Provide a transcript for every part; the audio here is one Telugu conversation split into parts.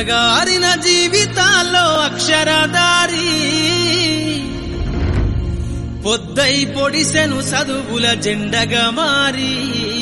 అనగారిన జీవితాల్లో అక్షరదారి పొద్దై పొడిసెను చదువుల జెండగా మారి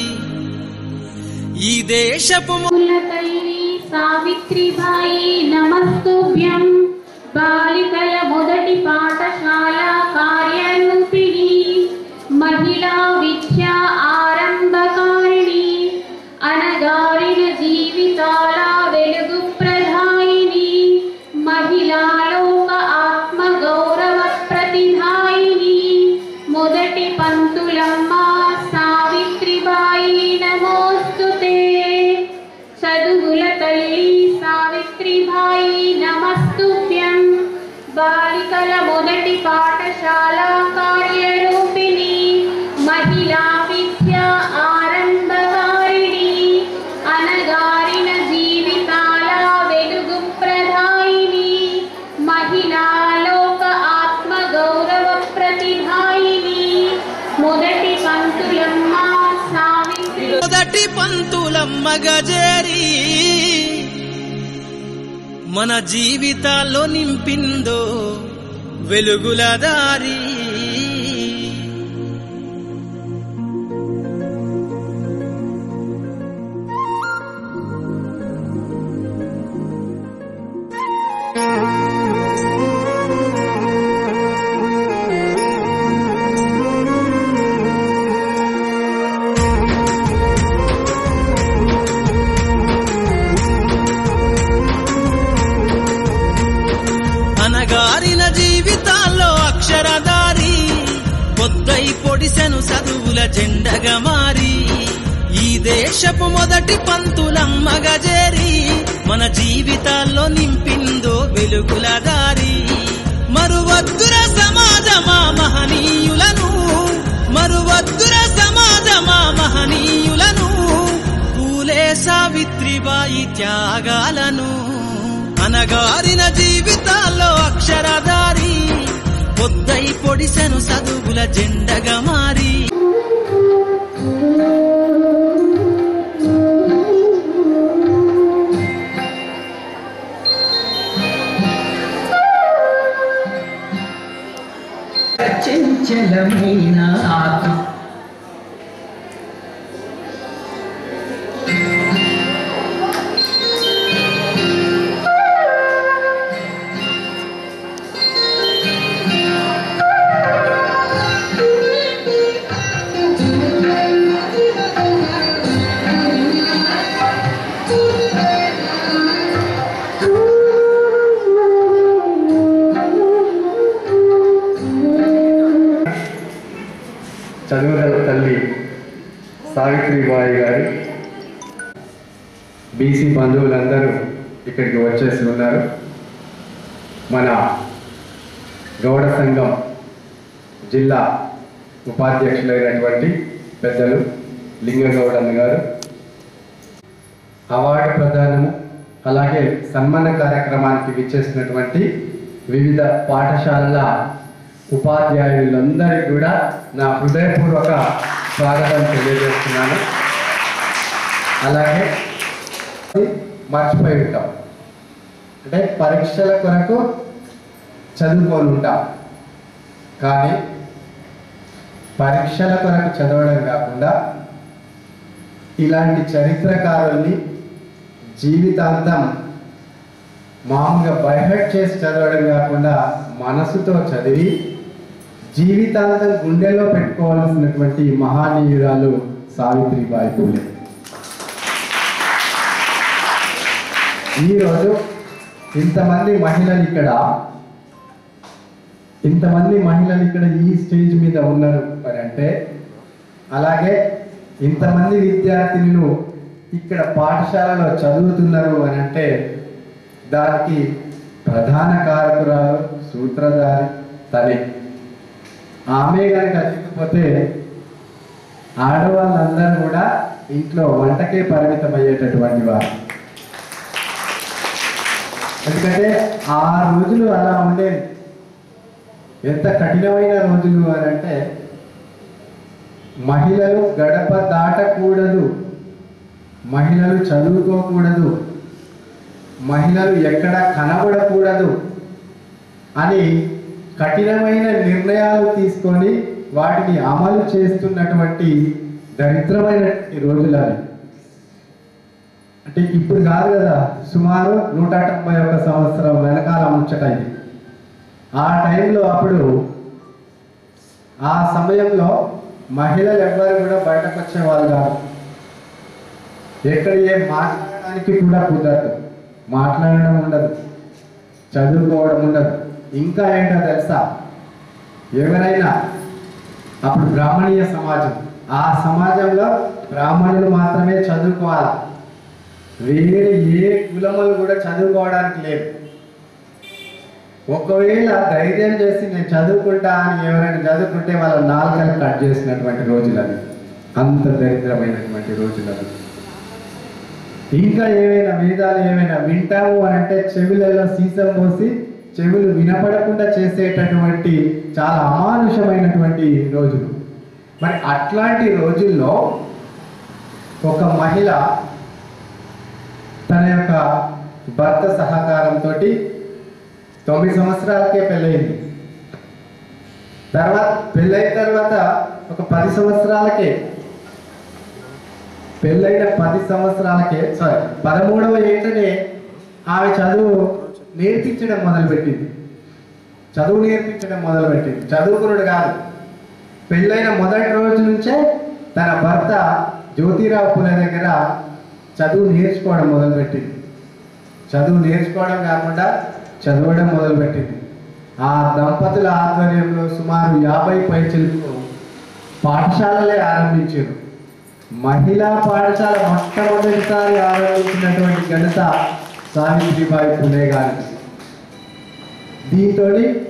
ఈ దేశపు మొ- తల్లి సావిత్రిబాయి నమస్తుభ్యం బాలికల మొదటి పాఠశాల కార్యరూపిణి మహిళా విద్యా ఆరంభకారిణి అనగారిన జీవితాల వెలుగు ప్రధాయిని మహిళా లోక ఆత్మ గౌరవ ప్రతిధాయిని మొదటి పంతులమ్మ సావిత్రిబాయి నమోస్తుతే చదువుల తల్లి సావిత్రిబాయి నమస్తుభ్యం బాలికల మొదటి పాఠశాల కార్యరూపిణి మహిళా విద్య ఆరంభకారిణి అనగారిన జీవితాల వెలుగు ప్రధాయిని మహిళా లోక ఆత్మ గౌరవ ప్రతిభాయిని మొదటి పంతులమ్మ సావిత్రి మొదటి పంతులమ్మ గజేరి మన జీవితాల్లో నింపిందో వెలుగుల దారి అనగారిన జీవితాల్లో అక్షరదారి పొద్దై పొడిసెను చదువుల జెండగా మారి ఈ దేశపు మొదటి పంతులమ్మగా చేరి మన జీవితాల్లో నింపిందో వెలుగుల దారి మరువద్దుర సమాజమా మహనీయులను మరువద్దుర సమాజమా మహనీయులను పూలే సావిత్రిబాయి త్యాగాలను అనగారిన జీవితాల్లో అక్షరదారి పొద్దై పొడిసెను చదువుల జెండగా మారి చంచలమైన ఆత్మ చదువుల తల్లి సావిత్రిబాయి గారు బీసీ బంధువులందరూ ఇక్కడికి వచ్చేసి ఉన్నారు మన గౌడ సంఘం జిల్లా ఉపాధ్యక్షులైనటువంటి పెద్దలు లింగగౌడన్న గారు అవార్డు ప్రదానము అలాగే సన్మాన కార్యక్రమానికి విచ్చేసినటువంటి వివిధ పాఠశాలల ఉపాధ్యాయులందరికీ కూడా నా హృదయపూర్వక స్వాగతం తెలియజేస్తున్నాను అలాగే మర్చిపోయి ఉంటాం అంటే పరీక్షల కొరకు చదువుకొని ఉంటాం కానీ పరీక్షల కొరకు చదవడం కాకుండా ఇలాంటి చరిత్రకారుల్ని జీవితాంతం మామూలుగా బైహెట్ చేసి చదవడం కాకుండా మనసుతో చదివి జీవితాంతం గుండెలో పెట్టుకోవాల్సినటువంటి మహానీయురాలు సావిత్రిబాయి పూలే ఈరోజు ఇంతమంది మహిళలు ఇక్కడ ఇంతమంది మహిళలు ఇక్కడ ఈ స్టేజ్ మీద ఉన్నారు అని అంటే అలాగే ఇంతమంది విద్యార్థినులు ఇక్కడ పాఠశాలలో చదువుతున్నారు అని అంటే దానికి ప్రధాన కారకురాలు సూత్రధారి తనే ఆమె కనుక లేకపోతే ఆడవాళ్ళందరూ కూడా ఇంట్లో వంటకే పరిమితం అయ్యేటటువంటి వారు ఎందుకంటే ఆ రోజులు అలా ఉండేవి ఎంత కఠినమైన రోజులు అని అంటే మహిళలు గడప దాటకూడదు మహిళలు చదువుకోకూడదు మహిళలు ఎక్కడ కనబడకూడదు అని కఠినమైన నిర్ణయాలు తీసుకొని వాటిని అమలు చేస్తున్నటువంటి దరిద్రమైన రోజులు అవి అంటే ఇప్పుడు కాదు కదా సుమారు నూట తొంభై ఒక్క సంవత్సరం వెనకాల ముచ్చట ఇది ఆ టైంలో అప్పుడు ఆ సమయంలో మహిళలు ఎవ్వరు కూడా బయటకు వచ్చేవాళ్ళు కాదు ఎక్కడ ఏం మాట్లాడడానికి కూడా కుదరదు మాట్లాడడం ఉండదు చదువుకోవడం ఉండదు ఇంకా ఏంటో తెలుసా ఎవరైనా అప్పుడు బ్రాహ్మణీయ సమాజం ఆ సమాజంలో బ్రాహ్మణులు మాత్రమే చదువుకోవాలి వేరే ఏ కులములు కూడా చదువుకోవడానికి లేదు ఒకవేళ ధైర్యం చేసి నేను చదువుకుంటా అని ఎవరైనా చదువుకుంటే వాళ్ళ నాలుగలు కట్ చేసినటువంటి రోజులు అవి అంత దరిద్రమైనటువంటి రోజులు అవి ఇంకా ఏమైనా వేదాలు ఏమైనా వింటాము అని అంటే చెవులలో సీసం పోసి చెవులు వినపడకుండా చేసేటటువంటి చాలా అమానుషమైనటువంటి రోజులు మరి అట్లాంటి రోజుల్లో ఒక మహిళ తన యొక్క భర్త సహకారంతో తొమ్మిది సంవత్సరాలకే పెళ్ళయింది తర్వాత పెళ్ళైన తర్వాత ఒక పది సంవత్సరాలకే పెళ్ళైన పది సంవత్సరాలకే సారీ పదమూడవ ఏటనే ఆమె చదువు నేర్పించడం మొదలుపెట్టింది చదువు నేర్పించడం మొదలుపెట్టింది చదువుకున్నాడు కాదు పెళ్ళైన మొదటి రోజు నుంచే తన భర్త జ్యోతిరావు పులే దగ్గర చదువు నేర్చుకోవడం మొదలుపెట్టింది చదువు నేర్చుకోవడం కాకుండా చదవడం మొదలుపెట్టింది ఆ దంపతుల ఆధ్వర్యంలో సుమారు యాభై పైచలకు పాఠశాలలే ఆరంభించారు మహిళా పాఠశాల మొట్టమొదటిసారి ఆరంభించినటువంటి ఘనత సావిత్రిబాయి పులే గారికి దీంతో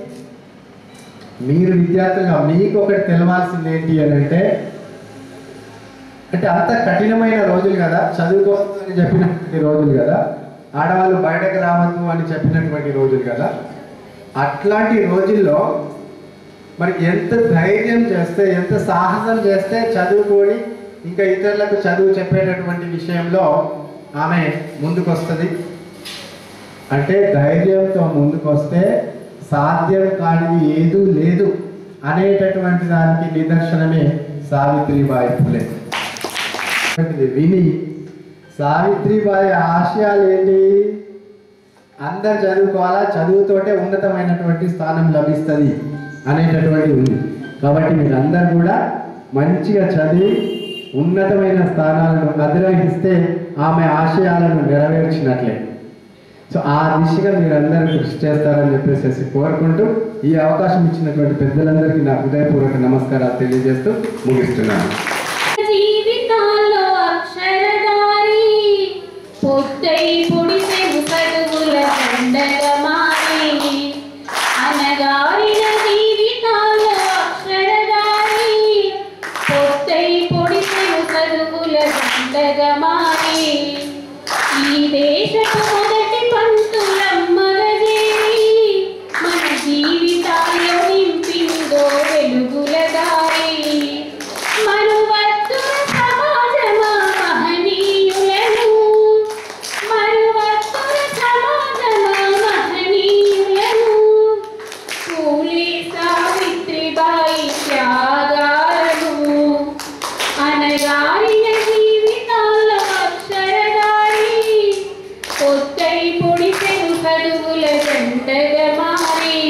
మీరు విద్యార్థులుగా మీకు ఒకటి తెలవాల్సింది ఏంటి అని అంటే అంటే అంత కఠినమైన రోజులు కదా చదువుకోవద్దు అని చెప్పినటువంటి రోజులు కదా ఆడవాళ్ళు బయటకు రావద్దు అని చెప్పినటువంటి రోజులు కదా అట్లాంటి రోజుల్లో మరి ఎంత ధైర్యం చేస్తే ఎంత సాహసం చేస్తే చదువుకొని ఇంకా ఇతరులకు చదువు చెప్పేటటువంటి విషయంలో ఆమె ముందుకొస్తుంది అంటే ధైర్యంతో ముందుకొస్తే సాధ్యం కానిది ఏదూ లేదు అనేటటువంటి దానికి నిదర్శనమే సావిత్రిబాయి ఫులే ఇది విని సావిత్రిబాయి ఆశయాలు ఏంటి అందరు చదువుకోవాలా చదువుతోటే ఉన్నతమైనటువంటి స్థానం లభిస్తుంది అనేటటువంటి ఉంది కాబట్టి మీరు అందరు కూడా మంచిగా చదివి ఉన్నతమైన స్థానాలను అధిరోహిస్తే ఆమె ఆశయాలను నెరవేర్చినట్లే సో ఆ దిశగా మీరందరూ కృషి చేస్తారని చెప్పేసి కోరుకుంటూ ఈ అవకాశం ఇచ్చినటువంటి పెద్దలందరికీ నా హృదయపూర్వక నమస్కారాలు తెలియజేస్తూ ముగిస్తున్నాను జీవితాల్లో అక్షరదారి పొద్దై పొడిసెను చదువుల దండగా మారి అనగారిన జీవితాల్లో అక్షరదారి పొద్దై పొడిసెను చదువుల దండగా మారి ఈ దేశపు మొదటి పంతులమ్మగజేరి మన జీవితాల్లో నింపిందో వెలుగుల దారి మరువద్దు సమాజమా మహనీయులను మరువద్దు సమాజమా మహనీయులను పూలే సావిత్రిబాయి త్యాగాలను అనగారిన జీవితాల అక్షరదారి పొద్దై పొడిసెను చదువుల జంటగా మారి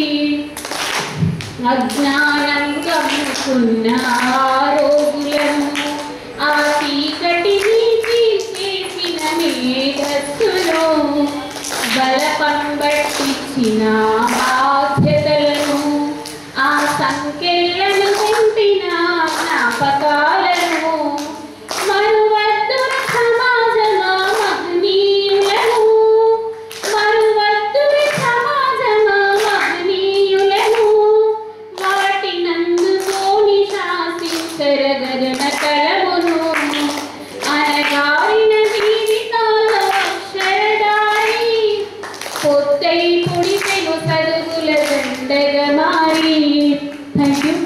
అజ్ఞానం గమ్ముకున్న ఆ రోజులను ఆ చీకటిని తీసేసిన మేధస్సును బలపం బట్టించిన బాధ్యతలను ఆ సంఖ్యలను తెంపిన జ్ఞాపకాలను మరువద్దున సమాజమా మహనీయులను మరువద్దున సమాజమా మహనీయులను వాటినందుకోని శాసించర గగన తలమును అనగారిన జీవితాల అక్షరదారి పొద్దై పొడిసెను చదువుల దండగా మారి థ్యాంక్ యూ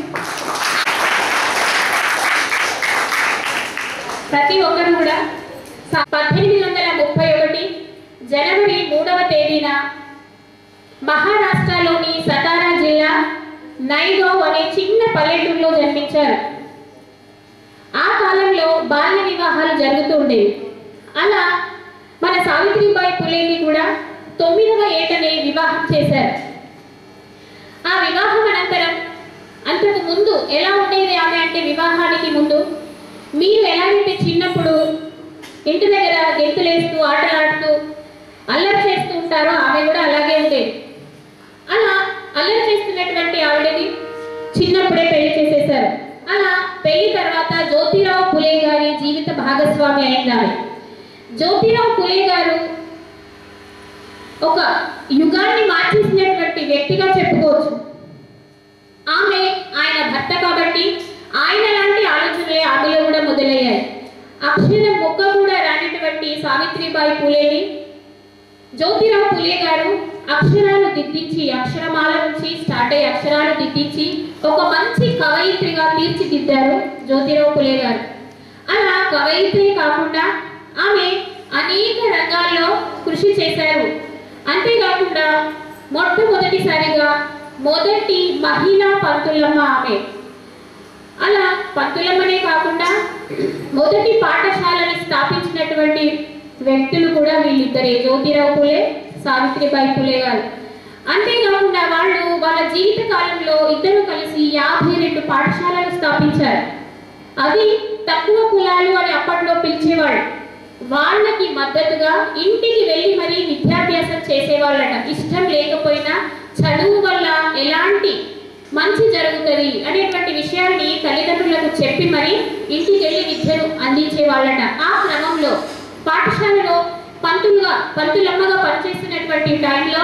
ప్రతి ఒక్కరు కూడా స- పద్దెనిమిది వందల ముప్పై ఒకటి జనవరి మూడవ తేదీన మహారాష్ట్రలోని సతారా జిల్లా నైగావ్ అనే చిన్న పల్లెటూరులో జన్మించారు ఆ కాలంలో బాల్య వివాహాలు జరుగుతుండేవి అలా మన సావిత్రిబాయి పులేని కూడా తొమ్మిదవ ఏటనే వివాహం చేశారు ఆ వివాహం అనంతరం అంతకు ముందు ఎలా ఉండేది ఆమె అంటే వివాహానికి ముందు మీరు ఎలాగైతే చిన్నప్పుడు ఇంటి దగ్గర గెంతులేస్తూ ఆటలాడుతూ అల్లరి చేస్తూ ఉంటారో ఆమె కూడా అలాగే ఉండేది అలా అల్లరి చేస్తున్నటువంటి ఆవిడని చిన్నప్పుడే పెళ్లి చేసేశారు అలా పెళ్లి తర్వాత జ్యోతిరావు పులే గారి జీవిత భాగస్వామి అయింది ఆమె జ్యోతిరావు పులే గారు ఒక యుగాన్ని మార్చేసినటువంటి వ్యక్తిగా చెప్పుకోవచ్చు ఆమె ఆయన భర్త కాబట్టి ఆయన లాంటి ఆలోచనలే ఆమెలో కూడా మొదలయ్యాయి అక్షరం మొక్క కూడా రానిటువంటి సావిత్రిబాయి పులేని జ్యోతిరావు పులే గారు అక్షరాలు దిద్దించి అక్షరమాల నుంచి స్టార్ట్ అయ్యి అక్షరాలు దిద్దించి ఒక మంచి కవయిత్రిగా తీర్చిదిద్దారు జ్యోతిరావు పులే గారు అలా కవయిత్రి కాకుండా ఆమె అనేక రంగాల్లో కృషి చేశారు అంతేకాకుండా మొట్టమొదటిసారిగా మొదటి మహిళా పంతులమ్మ ఆమె అలా పంతులమ్మనే కాకుండా మొదటి పాఠశాలని స్థాపించినటువంటి వ్యక్తులు కూడా వీళ్ళిద్దరే జ్యోతిరావు పులే సావిత్రిబాయి పులే గారు అంతేకాకుండా వాళ్ళు వాళ్ళ జీవిత కాలంలో ఇద్దరు కలిసి యాభై రెండు పాఠశాలలు స్థాపించారు అది తక్కువ కులాలు అని అప్పట్లో పిలిచేవాళ్ళు వాళ్ళకి మద్దతుగా ఇంటికి వెళ్ళి మరీ విద్యాభ్యాసం చేసేవాళ్ళట ఇష్టం లేకపోయినా చదువు వల్ల ఎలాంటి మంచి జరుగుతుంది అనేటువంటి విషయాన్ని తల్లిదండ్రులకు చెప్పి మరి ఇంటికి వెళ్ళి విద్యను అందించే వాళ్ళట ఆ క్రమంలో పాఠశాలలో పంతులుగా పంతులమ్మగా పనిచేస్తున్నటువంటి టైంలో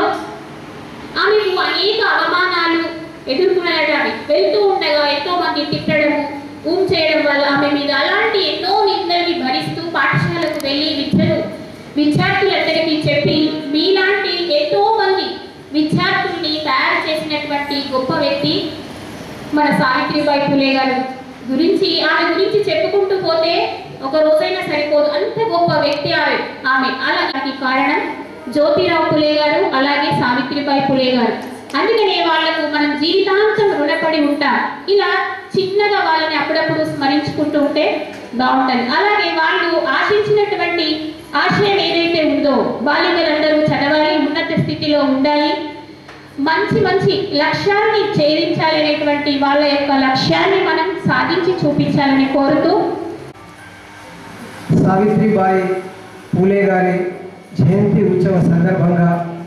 ఆమెకు అనేక అవమానాలు ఎదుర్కొనడట ఆమె వెళ్తూ ఉండగా ఎంతో మంది తిట్టడము ఊమ్ చేయడం వల్ల ఆమె మీద అలాంటి ఎన్నో నిందల్ని భరిస్తూ పాఠశాలకు వెళ్ళి విద్యను విద్యార్థులందరికీ చెప్పి మీలాంటి ఎంతో మంది విద్యార్థుల్ని తయారు చేసినటువంటి గొప్ప వ్యక్తి మన సావిత్రిబాయి పులే గారు గురించి ఆమె గురించి చెప్పుకుంటూ పోతే ఒక రోజైనా సరిపోదు అంత గొప్ప వ్యక్తి ఆమె ఆమె అలాంటి కారణం జ్యోతిరావు పులే గారు అలాగే సావిత్రిబాయి పులే గారు అందుకనే వాళ్లకు మనం జీవితాంతం రుణపడి ఉంటాం ఇలా చిన్నగా వాళ్ళని అప్పుడప్పుడు స్మరించుకుంటూ ఉంటే బాగుంటుంది అలాగే వాళ్ళు ఆశించినటువంటి ఆశయం ఏదైతే ఉందో బాలికలందరూ చదవాలి ఉన్నత స్థితిలో ఉండాలి మంచి మంచి లక్ష్యాన్ని ఛేదించాలనేటువంటి వాళ్ళ యొక్క లక్ష్యాన్ని మనం సాధించి చూపించాలని కోరుతూ సావిత్రిబాయి పూలే గారి జయంతి ఉత్సవ సందర్భంగా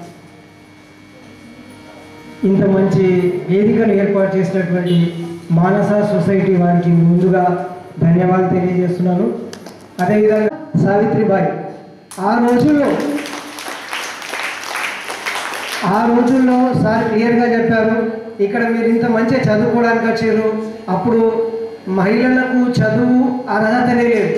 ఇంత మంచి వేదికను ఏర్పాటు చేసినటువంటి మానస సొసైటీ వారికి ముందుగా ధన్యవాదాలు తెలియజేస్తున్నాను అదేవిధంగా సావిత్రిబాయి ఆ రోజుల్లో ఆ రోజుల్లో సార్ క్లియర్గా చెప్పారు ఇక్కడ మీరు ఇంత మంచిగా చదువుకోవడానికి వచ్చారు అప్పుడు మహిళలకు చదువు అర్హతనే లేదు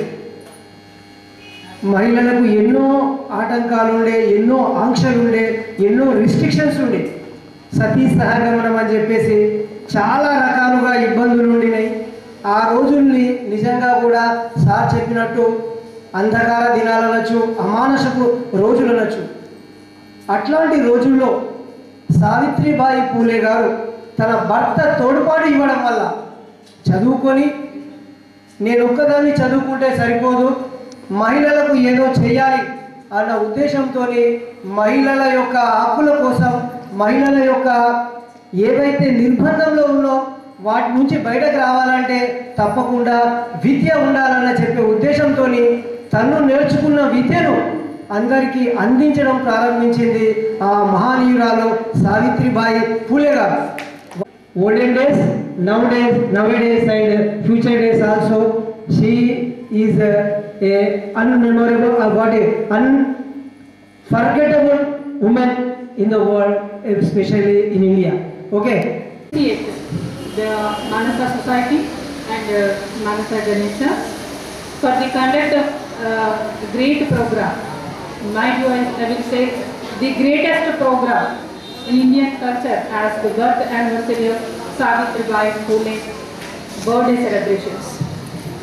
మహిళలకు ఎన్నో ఆటంకాలు ఉండే ఎన్నో ఆంక్షలు ఉండే ఎన్నో రిస్ట్రిక్షన్స్ ఉండే సతీ సహగమనం అని చెప్పేసి చాలా రకాలుగా ఇబ్బందులు ఉండినాయి ఆ రోజుల్ని నిజంగా కూడా సార్ చెప్పినట్టు అంధకార దినాలు అనొచ్చు అమానసపు రోజులు అనొచ్చు అట్లాంటి రోజుల్లో సావిత్రిబాయి పూలే గారు తన భర్త తోడ్పాటు ఇవ్వడం వల్ల చదువుకొని నేను ఒక్కదాన్ని చదువుకుంటే సరిపోదు మహిళలకు ఏదో చేయాలి అన్న ఉద్దేశంతో మహిళల యొక్క హక్కుల కోసం మహిళల యొక్క ఏవైతే నిర్బంధంలో ఉన్నో వాటి నుంచి బయటకు రావాలంటే తప్పకుండా విద్య ఉండాలన్న చెప్పే ఉద్దేశంతో తను నేర్చుకున్న విద్యను అందరికీ అందించడం ప్రారంభించింది ఆ మహానీయురాలు సావిత్రిబాయి పూలే గారు olden days, nowadays, nowadays and future days also, she is a, a unmemorable, uh, what a unforgettable woman in the world, especially in India. Okay. the Manasa Society and uh, Manasa Ganesha for the conduct of uh, great program. In my view, I I will say the greatest program in Indian culture as the birth anniversary of Savitribai Phule birthday celebrations.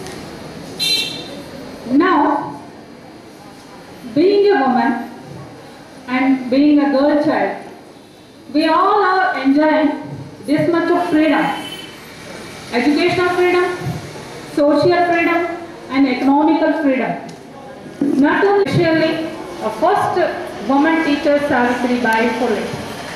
Now, being a woman, and being a girl child, we all are enjoying this much of freedom. Educational freedom, social freedom, and economical freedom. Not only actually, a first woman teacher Savitri Bai Phule.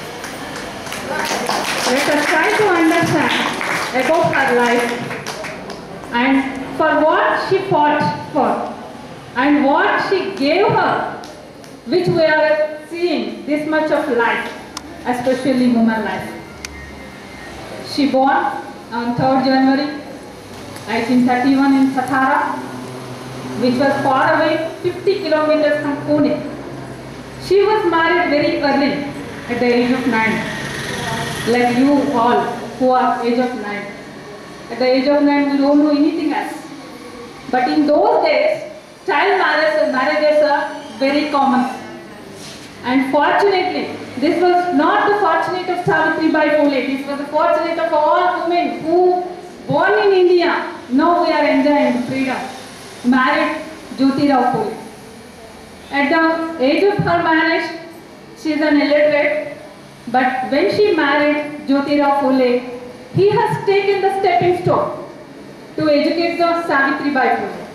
Let us try to understand about her life and for what she fought for and what she gave her, which we are seeing this much of life, especially woman life. She born on 3rd January 1931 in Satara, which was far away 50 kilometers from Pune. She was married very early at the age of 9 like you all who are age of 9. At the age of 9 we don't know anything else. But in those days, child marriage, marriages are very common. And fortunately, this was not the fortunate of Savitri Bai Phule, this was the fortunate of all women who born in India. Now we are enjoying freedom. Married Jyoti Rao Phule. At the age of her marriage, she is an illiterate but when she married Jyoti Rao Phule, he has taken the stepping stone to educate the Savitri Bai Phule.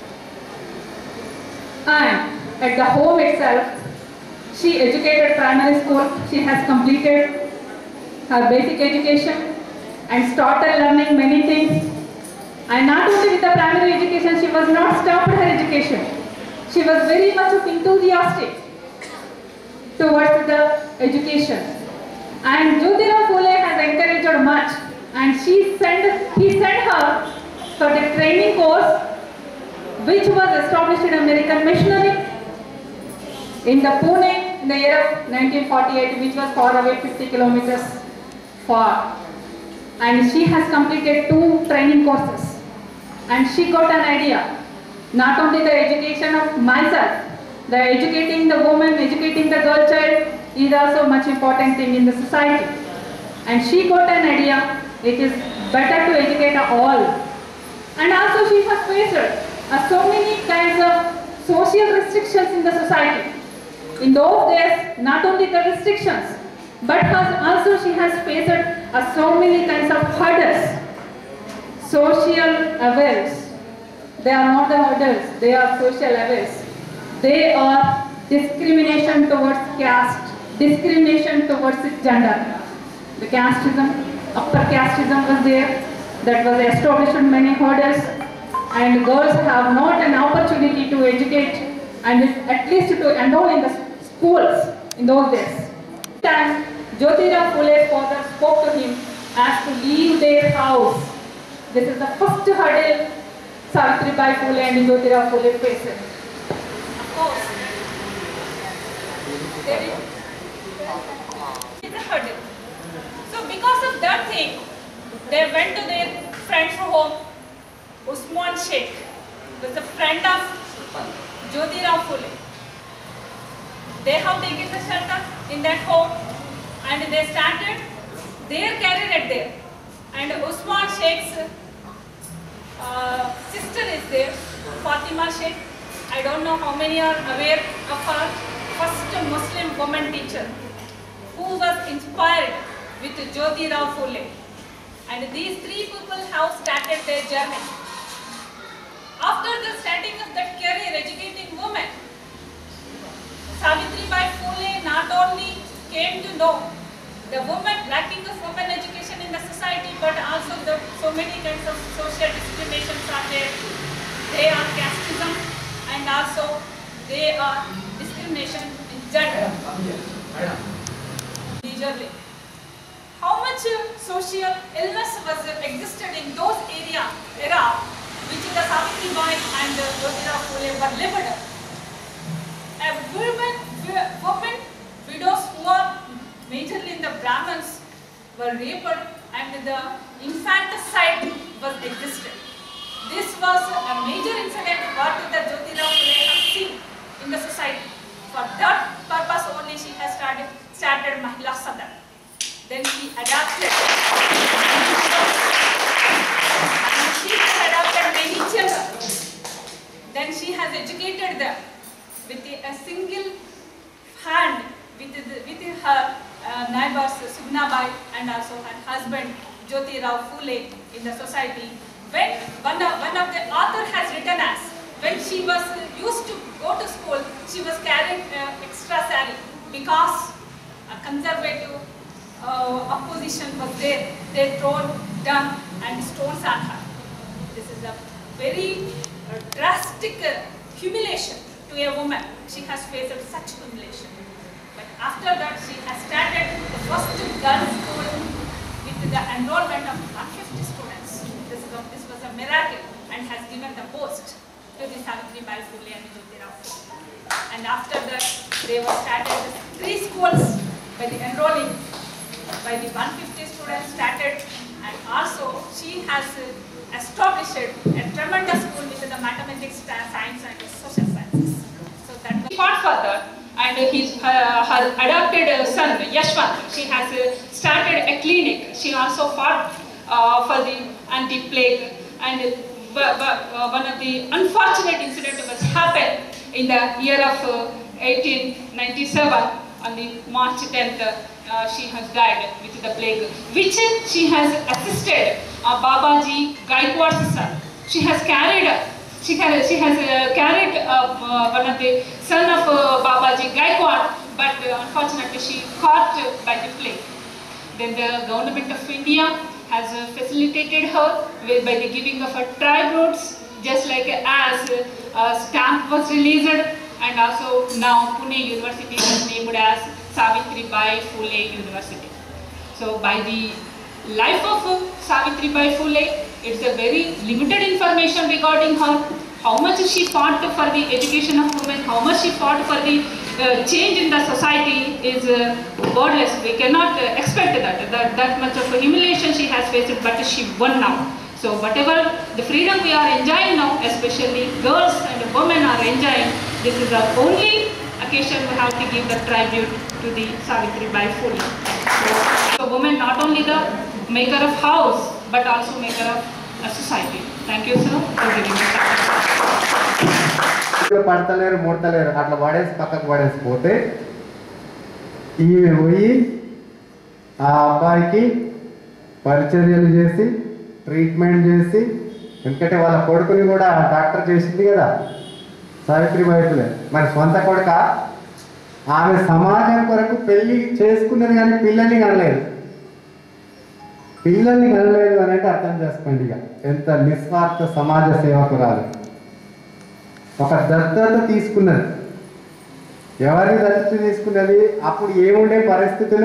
And at the home itself, she educated primary school. She has completed her basic education and started learning many things. And not only with the primary education, she was not stopped her education. She was very much of enthusiastic towards the education. And Jyotirao Phule has encouraged her much and she sent, he sent her for the training course which was established in American Missionary in the Pune in the year of 1948 which was far away 50 kilometers far. And she has completed two training courses and she got an idea not only the education of myself, the educating the woman, educating the girl child is also much important thing in the society. And she got an idea, it is better to educate all. And also she has faced uh, so many kinds of social restrictions in the society. In those days, not only the restrictions, but has also she has faced uh, so many kinds of hurdles. Social awareness. They are not the hurdles, they are social awareness. They are discrimination towards caste, discrimination towards gender. The casteism, upper casteism was there, that was established in many hurdles, and girls have not an opportunity to educate and at least to enroll in the schools in those days. Time, Jyotirao Phule's father spoke to him as to leave their house. This is the first hurdle Savitri Bai Phule and Jyotirao Phule faced. Of course, there is it's a hurdle. So because of that thing, they went to their friend's home. Usman Sheikh was a friend of Jyotirao Phule. They have taken the shelter in that home and they started their career at there. And Usman Sheikh's uh, sister is there, Fatima Sheikh. I don't know how many are aware of her first Muslim woman teacher who was inspired with Jyoti Rao Phule. And these three people have started their journey. After the starting of that career educating women, Savitri Bai Phule not only came to know the woman lacking of women education in the society, but also the so many kinds of social discriminations are there. They are casteism and also they are discrimination in gender. Majorly. How much uh, social illness was uh, existed in those area era which the Savitri Bai and uh, Jyotirao Phule were lived. A woman, woman, widows who are majorly in the Brahmins were raped and the infanticide was existed. This was a major incident what the Jyotirao Phule have seen in the society. For that purpose only she has started, started Mahila Sadan. Then she adapted. And she has adopted many children. Then she has educated them with a, a single hand with, the, with her uh, neighbors Sugnabai and also her husband Jyoti Rao Phule in the society. When one of, one of the author has written as, when she was uh, used to go to school, she was carrying uh, extra sari because a conservative uh, opposition was there. They thrown dung and stones on her. This is a very uh, drastic uh, humiliation to a woman. She has faced such humiliation. But after that, she has started the first girls' school with the enrollment of 150 students. This, is a, this was a miracle and has given the post to the Savitri Bai Phule and Jyotirao Phule. And after that, they were started three schools by the enrolling by the 150 students started and also she has uh, established a tremendous school with the mathematics, science and social sciences. So that he fought for that and his uh, her adopted uh, son Yashwant, she has uh, started a clinic. She also fought uh, for the anti-plague and uh, bu- bu- uh, one of the unfortunate incident was happened in the year of uh, 1897 on the March 10th. Uh, she has died with the plague, which she has assisted uh, Babaji Gaikwad's son. She has carried, she has, she has uh, carried uh, uh, one of the son of uh, Babaji Gaikwad, but uh, unfortunately she caught uh, by the plague. Then the government of India has uh, facilitated her with, by the giving of her tribe routes, just like as uh, a stamp was released, and also now Pune University is named as Savitri Bai Phule University. So by the life of uh, Savitri Bai Phule, it's a very limited information regarding her. How much she fought for the education of women, how much she fought for the uh, change in the society is uh, wordless. We cannot uh, expect that. that. That much of humiliation she has faced, but she won now. So whatever the freedom we are enjoying now, especially girls and women are enjoying, this is the only occasion we have to give the tribute to the Savitri Bai Phule. So, so women not only the maker of house, but also maker of a society. Thank you, sir, for giving me time. పడతలేరు ముడతలేరు అట్లా పడేసి పక్కకు పడేసి పోతే ఈమె పోయి ఆ అబ్బాయికి పరిచర్యలు చేసి ట్రీట్మెంట్ చేసి ఎందుకంటే వాళ్ళ కొడుకుని కూడా డాక్టర్ చేసింది కదా సావిత్రి వైపులే మరి సొంత కొడుక ఆమె సమాజం కొరకు పెళ్లి చేసుకున్నది కానీ పిల్లల్ని కనలేదు పిల్లల్ని కనలేదు అని అంటే అర్థం చేసుకోండి ఇక ఎంత నిస్వార్థ సమాజ సేవకురాలు ఒక దత్తత తీసుకున్నది ఎవరి దత్తత తీసుకున్నది అప్పుడు ఏముండే పరిస్థితులు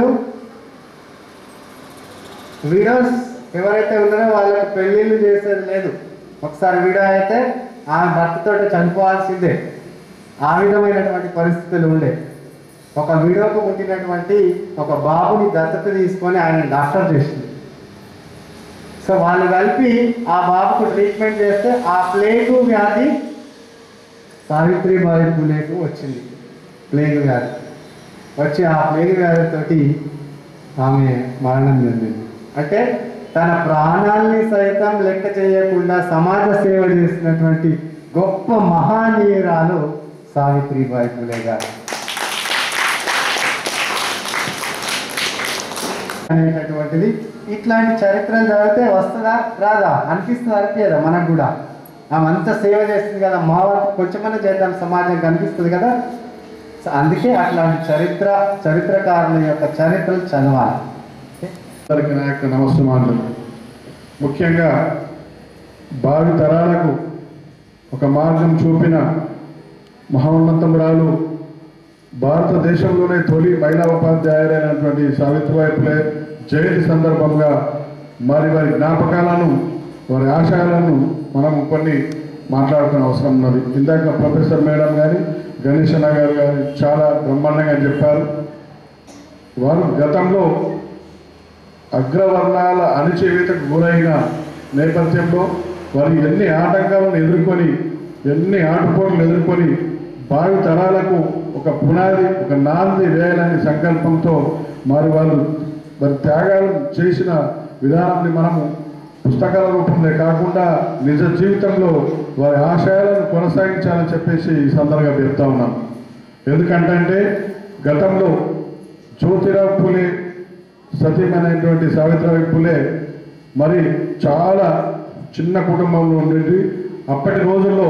విడోస్ ఎవరైతే ఉన్నారో వాళ్ళకి పెళ్ళిళ్ళు చేసేది లేదు ఒకసారి విడో అయితే ఆమె భర్తతో చనిపోవాల్సిందే ఆ విధమైనటువంటి పరిస్థితులు ఉండే ఒక విడోకు పుట్టినటువంటి ఒక బాబుని దత్తత తీసుకొని ఆయన డాక్టర్ చేసింది సో వాళ్ళు కలిపి ఆ బాబుకు ట్రీట్మెంట్ చేస్తే ఆ ప్లేగు వ్యాధి సావిత్రిబాయి పూలేకు వచ్చింది ప్లేగు వ్యాధి వచ్చి ఆ ప్లేగు వ్యాధితోటి ఆమె మరణం చెందింది అంటే తన ప్రాణాల్ని సైతం లెక్క చేయకుండా సమాజ సేవ చేసినటువంటి గొప్ప మహానీయురాలు సావిత్రిబాయి పూలే గారు అనేటటువంటిది ఇట్లాంటి చరిత్రలు చదివితే వస్తుందా రాదా అనిపిస్తుంది అనిపించదా మనకు కూడా ఆమె అంత సేవ చేస్తుంది కదా మా వంతు కొంచెమన్నా చేద్దాం సమాజం కనిపిస్తుంది కదా సో అందుకే అట్లాంటి చరిత్ర చరిత్రకారుల యొక్క చరిత్రలు చదవాలి అందరికీ నా యొక్క నమస్కారాలు ముఖ్యంగా భావి తరాలకు ఒక మార్గం చూపిన మహోన్నతమురాలు భారతదేశంలోనే తొలి మహిళా ఉపాధ్యాయురైనటువంటి సావిత్రిబాయి పులే జయంతి సందర్భంగా మరి వారి జ్ఞాపకాలను వారి ఆశయాలను మనం కొన్ని మాట్లాడుకునే అవసరం ఉన్నది ఇందాక ప్రొఫెసర్ మేడం గారి గణేష్ అన్న గారు గారు చాలా బ్రహ్మాండంగా చెప్పారు వారు గతంలో అగ్రవర్ణాల అణచివేతకు గురైన నేపథ్యంలో వారు ఎన్ని ఆటంకాలను ఎదుర్కొని ఎన్ని ఆటుపోట్లు ఎదుర్కొని భావి తరాలకు ఒక పునాది ఒక నాంది వేయాలనే సంకల్పంతో మరి వాళ్ళు మరి త్యాగాలు చేసిన విధానాన్ని మనము పుస్తకాల రూపంలో కాకుండా నిజ జీవితంలో వారి ఆశయాలను కొనసాగించాలని చెప్పేసి ఈ సందర్భంగా చెప్తా ఉన్నాం ఎందుకంటే గతంలో జ్యోతిరావు పులే సతీమైనటువంటి సావిత్రిబాయి పులే మరి చాలా చిన్న కుటుంబంలో ఉండేది అప్పటి రోజుల్లో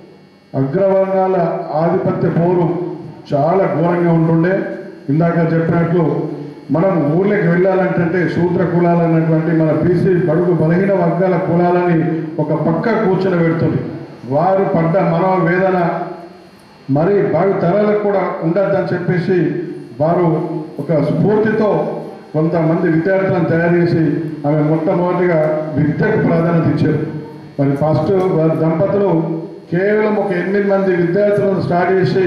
అగ్రవర్ణాల ఆధిపత్య పోరు చాలా ఘోరంగా ఉంటుండే ఇందాక చెప్పినట్లు మనం ఊళ్ళకి వెళ్ళాలంటే శూద్ర కులాలు అన్నటువంటి మన బీసీ బడుగు బలహీన వర్గాల కులాలని ఒక పక్క కూర్చొని పెడుతుంది వారు పడ్డ మనోవేదన మరి భావి తరాలకు కూడా ఉండద్దని చెప్పేసి వారు ఒక స్ఫూర్తితో కొంతమంది విద్యార్థులను తయారు చేసి ఆమె మొట్టమొదటిగా విద్యకు ప్రాధాన్యత ఇచ్చారు మరి ఫస్ట్ వారి దంపతులు కేవలం ఒక ఎనిమిది మంది విద్యార్థులను స్టార్ట్ చేసి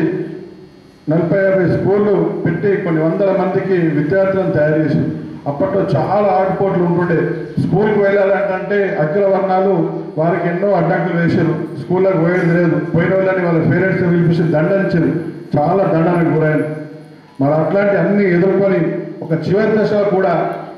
నలభై యాభై స్కూళ్ళు పెట్టి కొన్ని వందల మందికి విద్యార్థులను తయారు చేసి అప్పట్లో చాలా ఆటుపోట్లు ఉంటుండే స్కూల్కి వెళ్ళాలంటే అగ్రవర్ణాలు వారికి ఎన్నో అడ్డంకులు వేశారు స్కూళ్ళకి పోయేది లేదు పోయిన వాళ్ళని వాళ్ళ పేరెంట్స్ పిలిపించి దండించారు చాలా దండానికి గురైన మరి అట్లాంటి అన్ని ఎదుర్కొని ఒక చివరి దశలో కూడా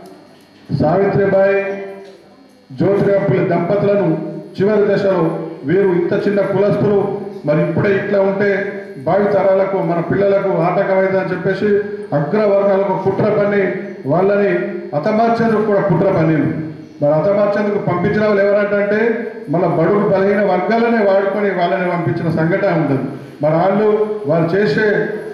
సావిత్రిబాయి జ్యోతిరాపుల దంపతులను చివరి దశలో వీరు ఇంత చిన్న కులస్తులు మరి ఇప్పుడే ఇట్లా ఉంటే భావి తరాలకు మన పిల్లలకు ఆటకమైందని చెప్పేసి అగ్రవర్గాలకు కుట్ర పని వాళ్ళని హతమార్చేందుకు కూడా కుట్ర పని మరి హతమార్చేందుకు పంపించిన వాళ్ళు ఎవరంటే మన బడుగు బలహీన వర్గాలనే వాడుకొని వాళ్ళని పంపించిన సంఘటన ఉంటుంది మరి వాళ్ళు వాళ్ళు చేసే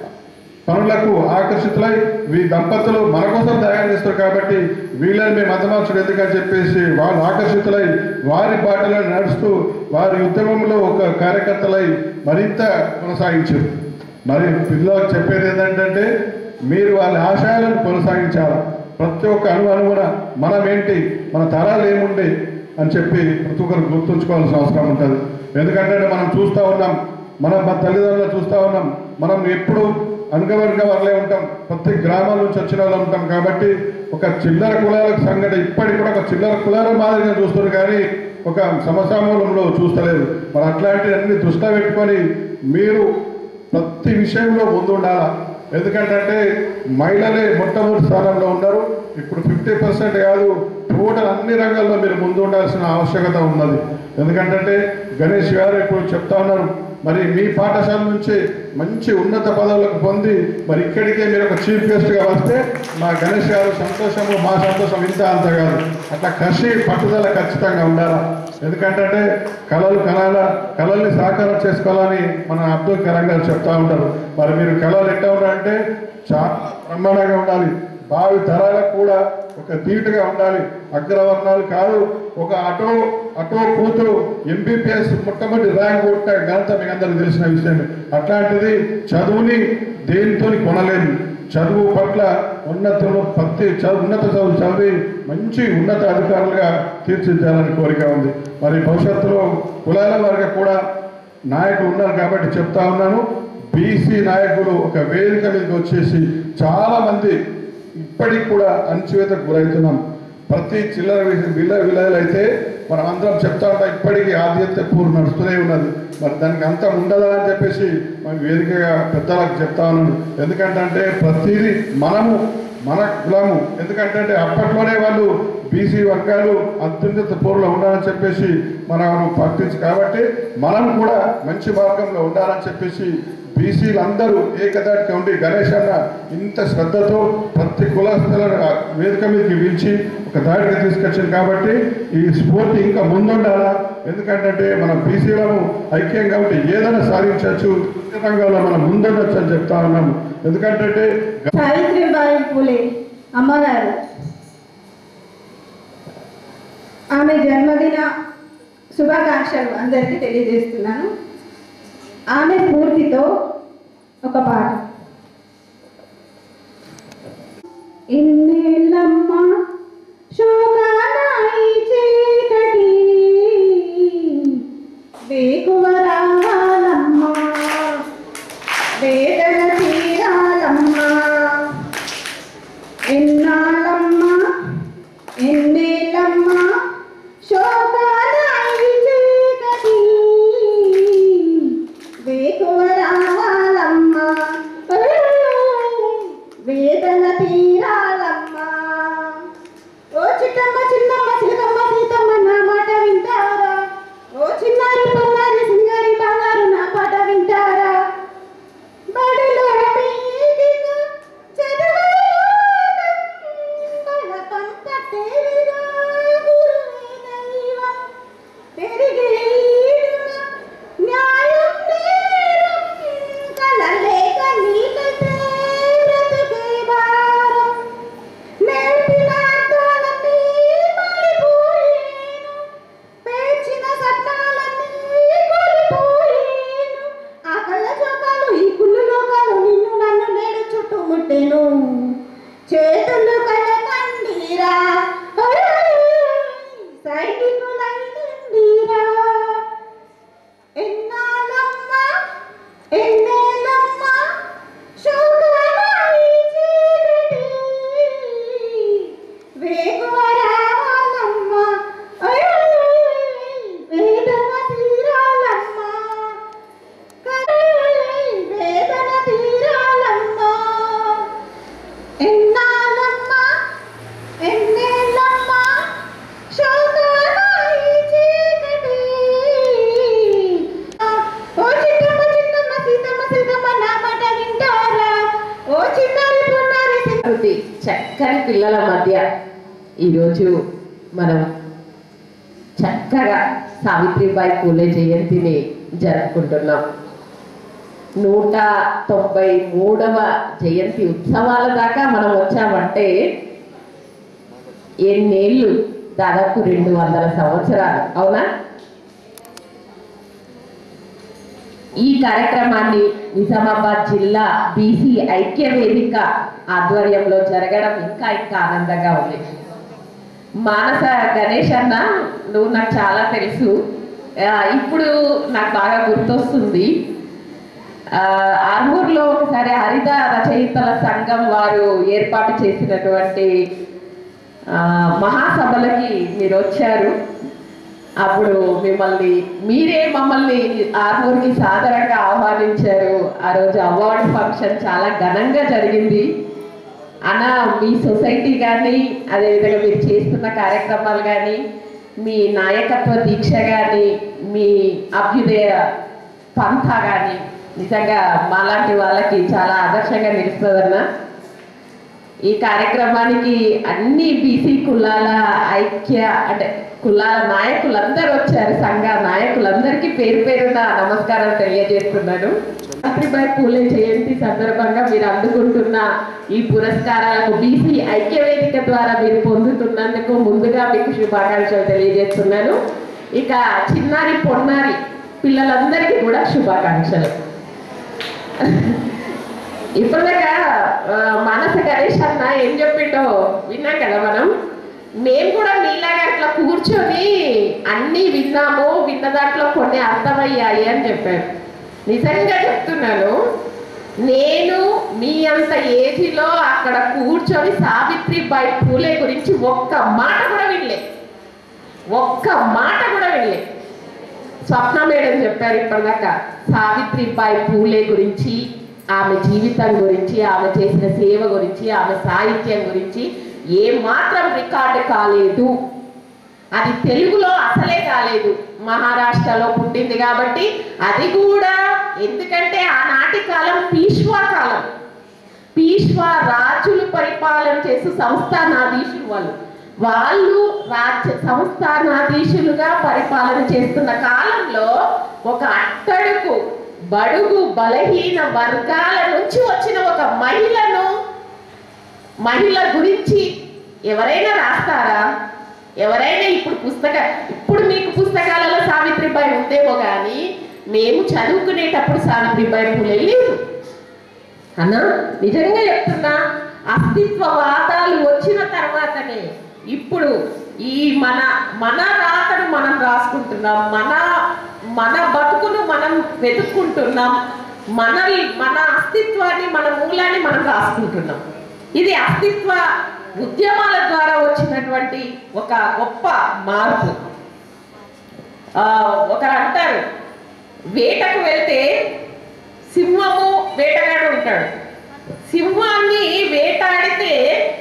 పనులకు ఆకర్షితులై వీ దంపతులు మన కోసం తయారు చేస్తారు కాబట్టి వీళ్ళని మేము హతమార్చుడు ఎందుకని చెప్పేసి వాళ్ళు ఆకర్షితులై వారి బాటలో నడుస్తూ వారి ఉద్యమంలో ఒక కార్యకర్తలై మరింత కొనసాగించారు మరి పిల్లలకు చెప్పేది ఏంటంటే మీరు వాళ్ళ ఆశయాలను కొనసాగించాలి ప్రతి ఒక్క అణు అణువున మనం ఏంటి మన తరాలు ఏముండే అని చెప్పి ప్రతి ఒక్కరు గుర్తుంచుకోవాల్సిన అవసరం ఉంటుంది ఎందుకంటే మనం చూస్తూ ఉన్నాం మనం మన తల్లిదండ్రులు చూస్తూ ఉన్నాం మనం ఎప్పుడు అనుగవర్గ వాళ్ళే ఉంటాం ప్రతి గ్రామాల నుంచి వచ్చిన వాళ్ళు ఉంటాం కాబట్టి ఒక చిల్లర కులాలకు సంఘటన ఇప్పటికి కూడా ఒక చిల్లర కులాల మాదిరిగా చూస్తారు కానీ ఒక సమసామూలంలో చూస్తలేదు మరి అట్లాంటివన్నీ దృష్టిలో పెట్టుకొని మీరు ప్రతి విషయంలో ముందు ఉండాలా ఎందుకంటే మహిళలే మొట్టమొదటి స్థానంలో ఉన్నారు ఇప్పుడు ఫిఫ్టీ పర్సెంట్ కాదు టోటల్ అన్ని రంగాల్లో మీరు ముందు ఉండాల్సిన ఆవశ్యకత ఉన్నది ఎందుకంటే గణేష్ గారు ఇప్పుడు చెప్తా ఉన్నారు మరి మీ పాఠశాల నుంచి మంచి ఉన్నత పదవులకు పొంది మరి ఇక్కడికే మీరు ఒక చీఫ్ గెస్ట్గా వస్తే మా గణేష్ గారు సంతోషము మా సంతోషం ఇంత అంత కాదు అట్లా కసి పట్టుదల ఖచ్చితంగా ఉండాలా ఎందుకంటే కళలు కళాల కళల్ని సాకారం చేసుకోవాలని మన అబ్దుల్ కలాం గారు చెప్తా ఉంటారు మరి మీరు కళలు ఎట్లా ఉండాలంటే చాలా బ్రహ్మాండంగా ఉండాలి భావి తరాలకు కూడా ఒక ధీటుగా ఉండాలి అగ్రవర్ణాలు కాదు ఒక ఆటో ఆటో కూతురు ఎంబీపీఎస్ మొట్టమొదటి ర్యాంక్ కొట్టిన ఘనత మీకు అందరికి తెలిసిన విషయమే అట్లాంటిది చదువుని దేనితో కొనలేదు చదువు పట్ల ఉన్నతులు ప్రతి చదువు ఉన్నత చదువు చదివి మంచి ఉన్నత అధికారులుగా తీర్చిదిద్దాలని కోరిక ఉంది మరి భవిష్యత్తులో కులాల వారికి కూడా నాయకులు ఉన్నారు కాబట్టి చెప్తా ఉన్నాను బీసీ నాయకులు ఒక వేదిక మీదకి వచ్చేసి చాలా మంది ఇప్పటికి కూడా అణచివేతకు గురవుతున్నాం ప్రతి చిల్లర వి- విల విలయలు అయితే మనం అందరం చెప్తా ఉంటాం ఇప్పటికీ ఆధిత్య పూర్ నడుస్తూనే ఉన్నది మరి దానికి అంతం ఉండదా అని చెప్పేసి మనం వేదికగా పెద్దలకు చెప్తా ఉన్నాను ఎందుకంటే ప్రతిదీ మనము మన కులము ఎందుకంటే అప్పట్లోనే వాళ్ళు బీసీ వర్గాలు అత్యున్నత పోరులో ఉండాలని చెప్పేసి మనం పాటించు కాబట్టి మనం కూడా మంచి మార్గంలో ఉండాలని చెప్పేసి బీసీలు అందరూ ఏకదాటిగా ఉండి గణేష్ అన్న ఇంత శ్రద్ధతో ప్రతి కులస్తులను ఆ వేదిక మీదకి పిలిచి ఒక దాడికి తీసుకొచ్చింది కాబట్టి ఈ స్ఫూర్తి ఇంకా ముందుండాలా ఎందుకంటే మనం బీసీలను ఐక్యంగా ఉంటే ఏదైనా సాధించవచ్చు అన్ని రంగాల్లో మనం ముందుండొచ్చు అని చెప్తా ఉన్నాము ఎందుకంటే సావిత్రిబాయి పూలే అమ్మగారు ఆమె జన్మదిన శుభాకాంక్షలు అందరికీ తెలియజేస్తున్నాను ఆమె పూర్తితో ఒక పాట ఇన్నేళ్ళమ్మ శోకానాయి చీకటి వేకువ రావాలమ్మా వేదన తీరాలమ్మా ఎన్నాళ్ళమ్మా ఎన్నేళ్ళమ్మా శోకానాయి చీకటి వేకువ రావాలమ్మా వేదన తీరాలమ్మా ఓ చిట్టమ్మ చిన్నమ్మ చిలకమ్మ సీతమ్మ నా మాట వింటారా ఓ చిన్నారి పొన్నారి సింగారి బంగారు నా పాట వింటారా బడిలో మీదిగా చదువులు పుట్టెను చేతులు కలకండిరా సైనికులైందిరా ఎన్నాళ్ళమ్మ ఎన్నేళ్ళమ్మ శోకరాయి చీకటి వేగువరావాలమ్మ వేదన తీరాలమ్మ వేదన తీరాలమ్మ ఎన్నాళ్ళమ్మ ఎన్నేళ్ళమ్మ శోకరాయి చీకటి ఓ చిన్నమ్మ చిన్నమ్మ సీతమ్మ సీతమ్మ నా మాట వింటారా ఓ చిన్నారి పొన్నారి ప్రకృతి చక్కని పిల్లల మధ్య ఈరోజు మనం చక్కగా సావిత్రిబాయి పూలే జయంతిని జరుపుకుంటున్నాం నూట తొంభై మూడవ జయంతి ఉత్సవాల దాకా మనం వచ్చామంటే ఎన్నేళ్ళు దాదాపు రెండు వందల సంవత్సరాలు అవునా ఈ కార్యక్రమాన్ని నిజామాబాద్ జిల్లా బీసీ ఐక్య వేదిక ఆధ్వర్యంలో జరగడం ఇంకా ఇంకా ఆనందంగా ఉంది మానస గణేష్ అన్న నువ్వు నాకు చాలా తెలుసు ఆ, ఇప్పుడు నాకు బాగా గుర్తొస్తుంది ఆ, ఆర్మూర్లో ఒకసారి హరిత రచయితల సంఘం వారు ఏర్పాటు చేసినటువంటి ఆ, మహాసభలకి మీరు వచ్చారు అప్పుడు మిమ్మల్ని మీరే మమ్మల్ని ఆర్మూర్కి సాదరంగా ఆహ్వానించారు ఆ రోజు అవార్డు ఫంక్షన్ చాలా ఘనంగా జరిగింది అన్న మీ సొసైటీ కానీ అదేవిధంగా మీరు చేస్తున్న కార్యక్రమాలు కానీ మీ నాయకత్వ దీక్ష కానీ మీ అభ్యుదయ పంథ కానీ నిజంగా మాలాంటి వాళ్ళకి చాలా ఆదర్శంగా నిలుస్తుందన్న ఈ కార్యక్రమానికి అన్ని బీసీ కులాల ఐక్య అంటే కులాల నాయకులందరూ వచ్చారు సంఘ నాయకులందరికీ పేరు పేరున నమస్కారం తెలియజేస్తున్నాను సావిత్రిబాయి పూలే జయంతి సందర్భంగా మీరు అందుకుంటున్న ఈ పురస్కారాలకు బీసీ ఐక్య వేదిక ద్వారా మీరు పొందుతున్నందుకు ముందుగా మీకు శుభాకాంక్షలు తెలియజేస్తున్నాను ఇక చిన్నారి పొన్నారి పిల్లలందరికీ కూడా శుభాకాంక్షలు ఇప్పటిదాకా ఆ, మానస గణేష్ అన్న ఏం చెప్పిండో విన్నాం కదా మనం మేము కూడా మీలాగా అట్లా కూర్చొని అన్నీ విన్నాము విన్న దాంట్లో కొన్ని అర్థమయ్యాయి అని చెప్పారు నిజంగా చెప్తున్నాను నేను మీ అంత ఏజ్లో అక్కడ కూర్చొని సావిత్రిబాయి పూలే గురించి ఒక్క మాట కూడా వినలే ఒక్క మాట కూడా వినలే స్వప్న మేడం చెప్పారు ఇప్పటిదాకా సావిత్రిబాయి పూలే గురించి ఆమె జీవితం గురించి ఆమె చేసిన సేవ గురించి ఆమె సాహిత్యం గురించి ఏ మాత్రం రికార్డు కాలేదు అది తెలుగులో అసలే కాలేదు మహారాష్ట్రలో పుట్టింది కాబట్టి అది కూడా ఎందుకంటే ఆనాటి కాలం పీష్వా కాలం పీష్వా రాజులు పరిపాలన చేస్తూ సంస్థానాధీశులు వాళ్ళు వాళ్ళు రాజ్య సంస్థానాధీశులుగా పరిపాలన చేస్తున్న కాలంలో ఒక అట్టడుగు బడుగు బలహీన వర్గాల నుంచి వచ్చిన ఒక మహిళను మహిళ గురించి ఎవరైనా రాస్తారా ఎవరైనా ఇప్పుడు పుస్తక ఇప్పుడు మీకు పుస్తకాలలో సావిత్రిబాయి ఉందేమో కానీ మేము చదువుకునేటప్పుడు సావిత్రిబాయి పూలే లేదు అన్నా నిజంగా చెప్తున్నా అస్తిత్వవాదాలు వచ్చిన తర్వాతనే ఇప్పుడు ఈ మన మన రాతను మనం రాసుకుంటున్నాం మన మన బతుకును మనం వెతుక్కుంటున్నాం మన మన అస్తిత్వాన్ని మన మూలాన్ని మనం రాసుకుంటున్నాం ఇది అస్తిత్వ ఉద్యమాల ద్వారా వచ్చినటువంటి ఒక గొప్ప మార్పు ఆ, ఒకరు అంటారు వేటకు వెళ్తే సింహము వేటగాడు ఉంటాడు సింహాన్ని వేటాడితే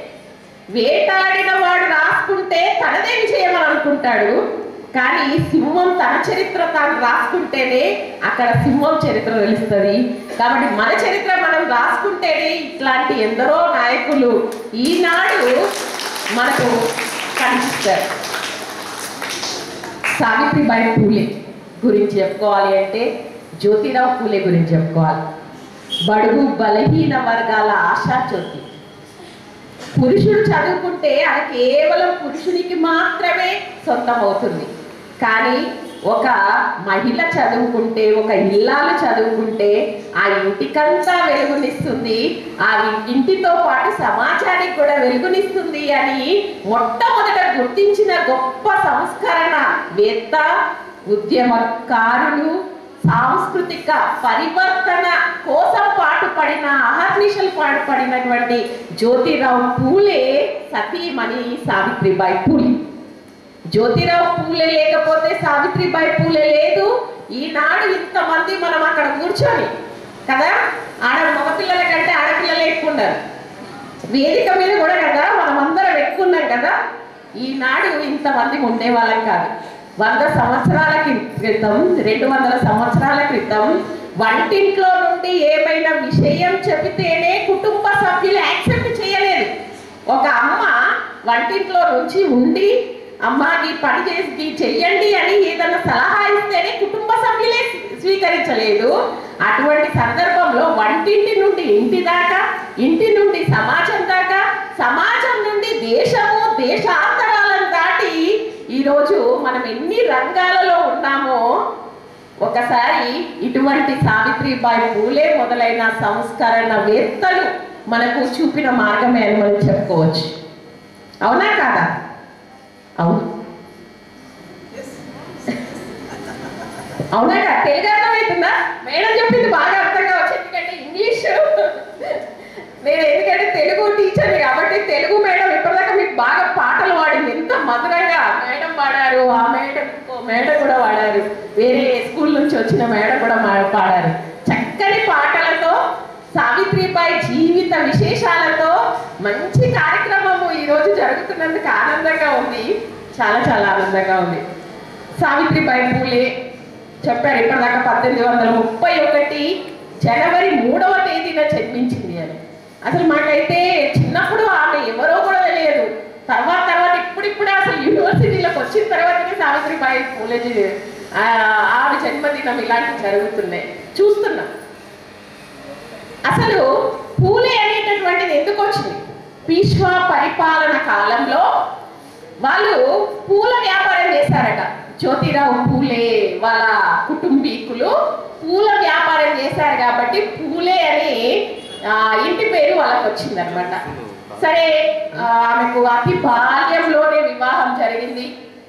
వేటాడిన వాడు రాసుకుంటే తనదే విషయం అని అనుకుంటాడు కానీ సింహం తన చరిత్ర తాను రాసుకుంటేనే అక్కడ సింహం చరిత్ర తెలుస్తుంది కాబట్టి మన చరిత్ర మనం రాసుకుంటేనే ఇట్లాంటి ఎందరో నాయకులు ఈనాడు మనకు కనిపిస్తారు సావిత్రిబాయి పూలే గురించి చెప్పుకోవాలి అంటే జ్యోతిరావు పూలే గురించి చెప్పుకోవాలి బడుగు బలహీన వర్గాల ఆశా జ్యోతి పురుషుడు చదువుకుంటే అది కేవలం పురుషునికి మాత్రమే సొంతం అవుతుంది కానీ ఒక మహిళ చదువుకుంటే ఒక ఇల్లాలు చదువుకుంటే ఆ ఇంటికంతా వెలుగునిస్తుంది ఆ ఇంటితో పాటు సమాజానికి కూడా వెలుగునిస్తుంది అని మొట్టమొదట గుర్తించిన గొప్ప సంస్కరణ వేత్త ఉద్యమకారులు సాంస్కృతిక పరివర్తన కోసం పాటుపడిన అహర్నిశలు పాటుపడినటువంటి జ్యోతిరావు పూలే సతీమణి సావిత్రిబాయి పూలే జ్యోతిరావు పూలే లేకపోతే సావిత్రిబాయి పూలే లేదు ఈనాడు ఇంతమంది మనం అక్కడ కూర్చొని కదా ఆడ మగపిల్లల కంటే ఆడపిల్లలే ఎక్కువ ఉన్నారు వేదిక మీద కూడా కదా మనం అందరం ఎక్కువ ఉన్నాం కదా ఈనాడు ఇంతమంది ఉండేవాళ్ళం కాదు వంద సంవత్సరాల క్రి- క్రితం రెండు వందల సంవత్సరాల క్రితం వంటింట్లో నుండి ఏమైనా విషయం చెబితేనే కుటుంబ సభ్యులు యాక్సెప్ట్ చేయలేదు ఒక అమ్మ వంటింట్లో నుంచి ఉండి అమ్మా ఈ పని చేసి ఈ చెయ్యండి అని ఏదైనా సలహా ఇస్తేనే కుటుంబ సభ్యులే స్వీకరించలేదు అటువంటి సందర్భంలో వంటింటి నుండి ఇంటి దాకా ఇంటి నుండి సమాజం దాకా సమాజం నుండి దేశము దేశాంతరాలను దాటి ఈరోజు మనం ఎన్ని రంగాలలో ఉన్నామో ఒకసారి ఇటువంటి సావిత్రిబాయి పూలే మొదలైన సంస్కరణ వేత్తలు మనకు చూపిన మార్గమే అని మనం చెప్పుకోవచ్చు అవునా కాదా అవును అవునా కదా తెలుగు అర్థమవుతుందా మేడం చెప్పింది బాగా అర్థం కావచ్చు ఎందుకంటే ఇంగ్లీష్ నేను ఎందుకంటే తెలుగు టీచర్ని కాబట్టి తెలుగు మేడం ఇప్పటిదాకా మీకు బాగా పాటలు పాడింది ఎంత మధురంగా మేడం పాడారు ఆ మేడం ఇంకో మేడం కూడా పాడారు వేరే స్కూల్ నుంచి వచ్చిన మేడం కూడా మా- పాడారు చక్కని పాటలతో సావిత్రిబాయి జీవిత విశేషాలతో మంచి కార్యక్రమము ఈరోజు జరుగుతున్నందుకు ఆనందంగా ఉంది చాలా చాలా ఆనందంగా ఉంది సావిత్రిబాయి పూలే చెప్పారు ఇప్పటిదాకా పద్దెనిమిది వందల ముప్పై ఒకటి జనవరి మూడవ తేదీన జన్మించింది అని అసలు మాకైతే చిన్నప్పుడు ఆమె ఎవరో కూడా తెలియదు తర్వాత తర్వాత ఇప్పుడిప్పుడే అసలు యూనివర్సిటీలోకి వచ్చిన తర్వాతనే సావిత్రిబాయి పూలే జీ- ఆ, ఆమె జన్మదినం ఇలాంటివి జరుగుతున్నాయి చూస్తున్నాం అసలు పూలే అనేటటువంటిది ఎందుకు వచ్చింది పీష్వా పరిపాలన కాలంలో వాళ్ళు పూల వ్యాపారం చేశారట జ్యోతిరావు పూలే వాళ్ళ కుటుంబీకులు పూల వ్యాపారం చేశారు కాబట్టి పూలే అని ఆ, ఇంటి పేరు వాళ్ళకి వచ్చిందనమాట సరే ఆ, ఆమెకు అతి బాల్యంలోనే వివాహం జరిగింది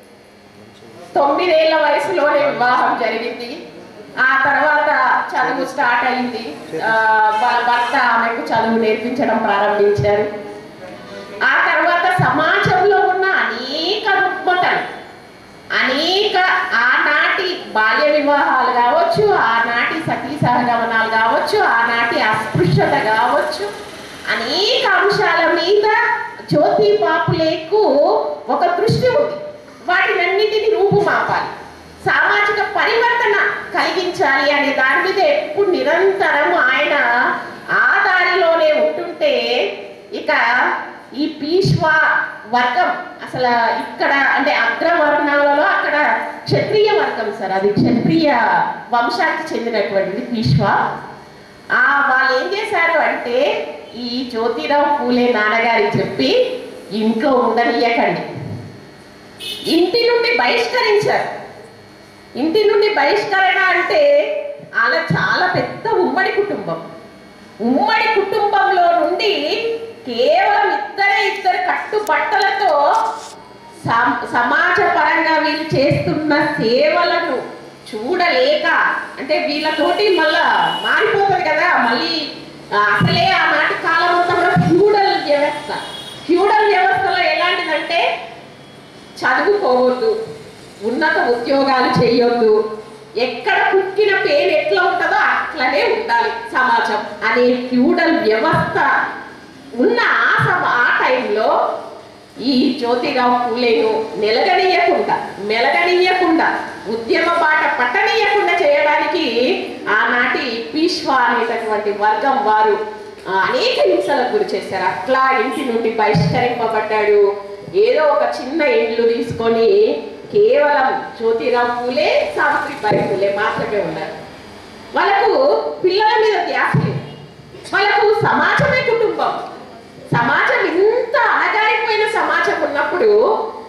తొమ్మిదేళ్ల వయసులోనే వివాహం జరిగింది ఆ తర్వాత చదువు స్టార్ట్ అయింది ఆ, వాళ్ళ భర్త ఆమెకు చదువు నేర్పించడం ప్రారంభించారు ఆ తర్వాత సమాజంలో ఉన్న అనేక రుగ్మతలు అనేక ఆనాటి బాల్య వివాహాలు కావచ్చు ఆనాటి సతీ సహగమనాలు కావచ్చు ఆనాటి అస్పృశ్యత కావచ్చు అనేక అంశాల మీద జ్యోతి పాపులేకు ఒక దృష్టి ఉంది వాటినన్నిటిని రూపుమాపాలి సామాజిక పరివర్తన కలిగించాలి అనే దాని మీద ఎప్పుడు నిరంతరం ఆయన ఆ దారిలోనే ఉంటుంటే ఇక ఈ పీష్వా వర్గం అసలు ఇక్కడ అంటే అగ్రవర్ణాలలో అక్కడ క్షత్రియ వర్గం సార్ అది క్షత్రియ వంశానికి చెందినటువంటిది పీష్వా ఆ వాళ్ళు ఏం చేశారు అంటే ఈ జ్యోతిరావు పూలే నాన్నగారికి చెప్పి ఇంట్లో ఉండనియకండి ఇంటి నుండి బహిష్కరించారు ఇంటి నుండి బహిష్కరణ అంటే అలా చాలా పెద్ద ఉమ్మడి కుటుంబం ఉమ్మడి కుటుంబంలో నుండి కేవలం ఇద్దరే ఇద్దరు కట్టుబట్టలతో సమ- సమాజ పరంగా వీళ్ళు చేస్తున్న సేవలను చూడలేక అంటే వీళ్ళతోటి మళ్ళా మారిపోతుంది కదా మళ్ళీ ఆ, అసలే ఆనాటి కాలం అంతా కూడా ఫ్యూడల్ వ్యవస్థ ఫ్యూడల్ వ్యవస్థలో ఎలాంటిదంటే చదువుకోవద్దు ఉన్నత ఉద్యోగాలు చేయొద్దు ఎక్కడ కుక్కిన పేరు ఎట్లా ఉంటుందో అట్లనే ఉండాలి సమాజం అనే ఫ్యూడల్ వ్యవస్థ ఉన్న ఆ సమ ఆ టైంలో ఈ జ్యోతిరావు పూలేను నిలగనీయకుండా మెలగనీయకుండా ఉద్యమ బాట పట్టనీయకుండా చేయడానికి ఆనాటి పీష్వా అనేటటువంటి వర్గం వారు ఆ, అనేక హింసలకు గురి చేశారు అట్లా ఇంటి నుండి బహిష్కరింపబడ్డాడు ఏదో ఒక చిన్న ఇండ్లు తీసుకొని కేవలం జ్యోతిరావు పూలే సావిత్రిబాయి పూలే మాత్రమే ఉన్నారు వాళ్ళకు పిల్లల మీద ధ్యాస లేదు వాళ్ళకు సమాజమే కుటుంబం సమాజం ఇంత అణగారిపోయిన సమాజం ఉన్నప్పుడు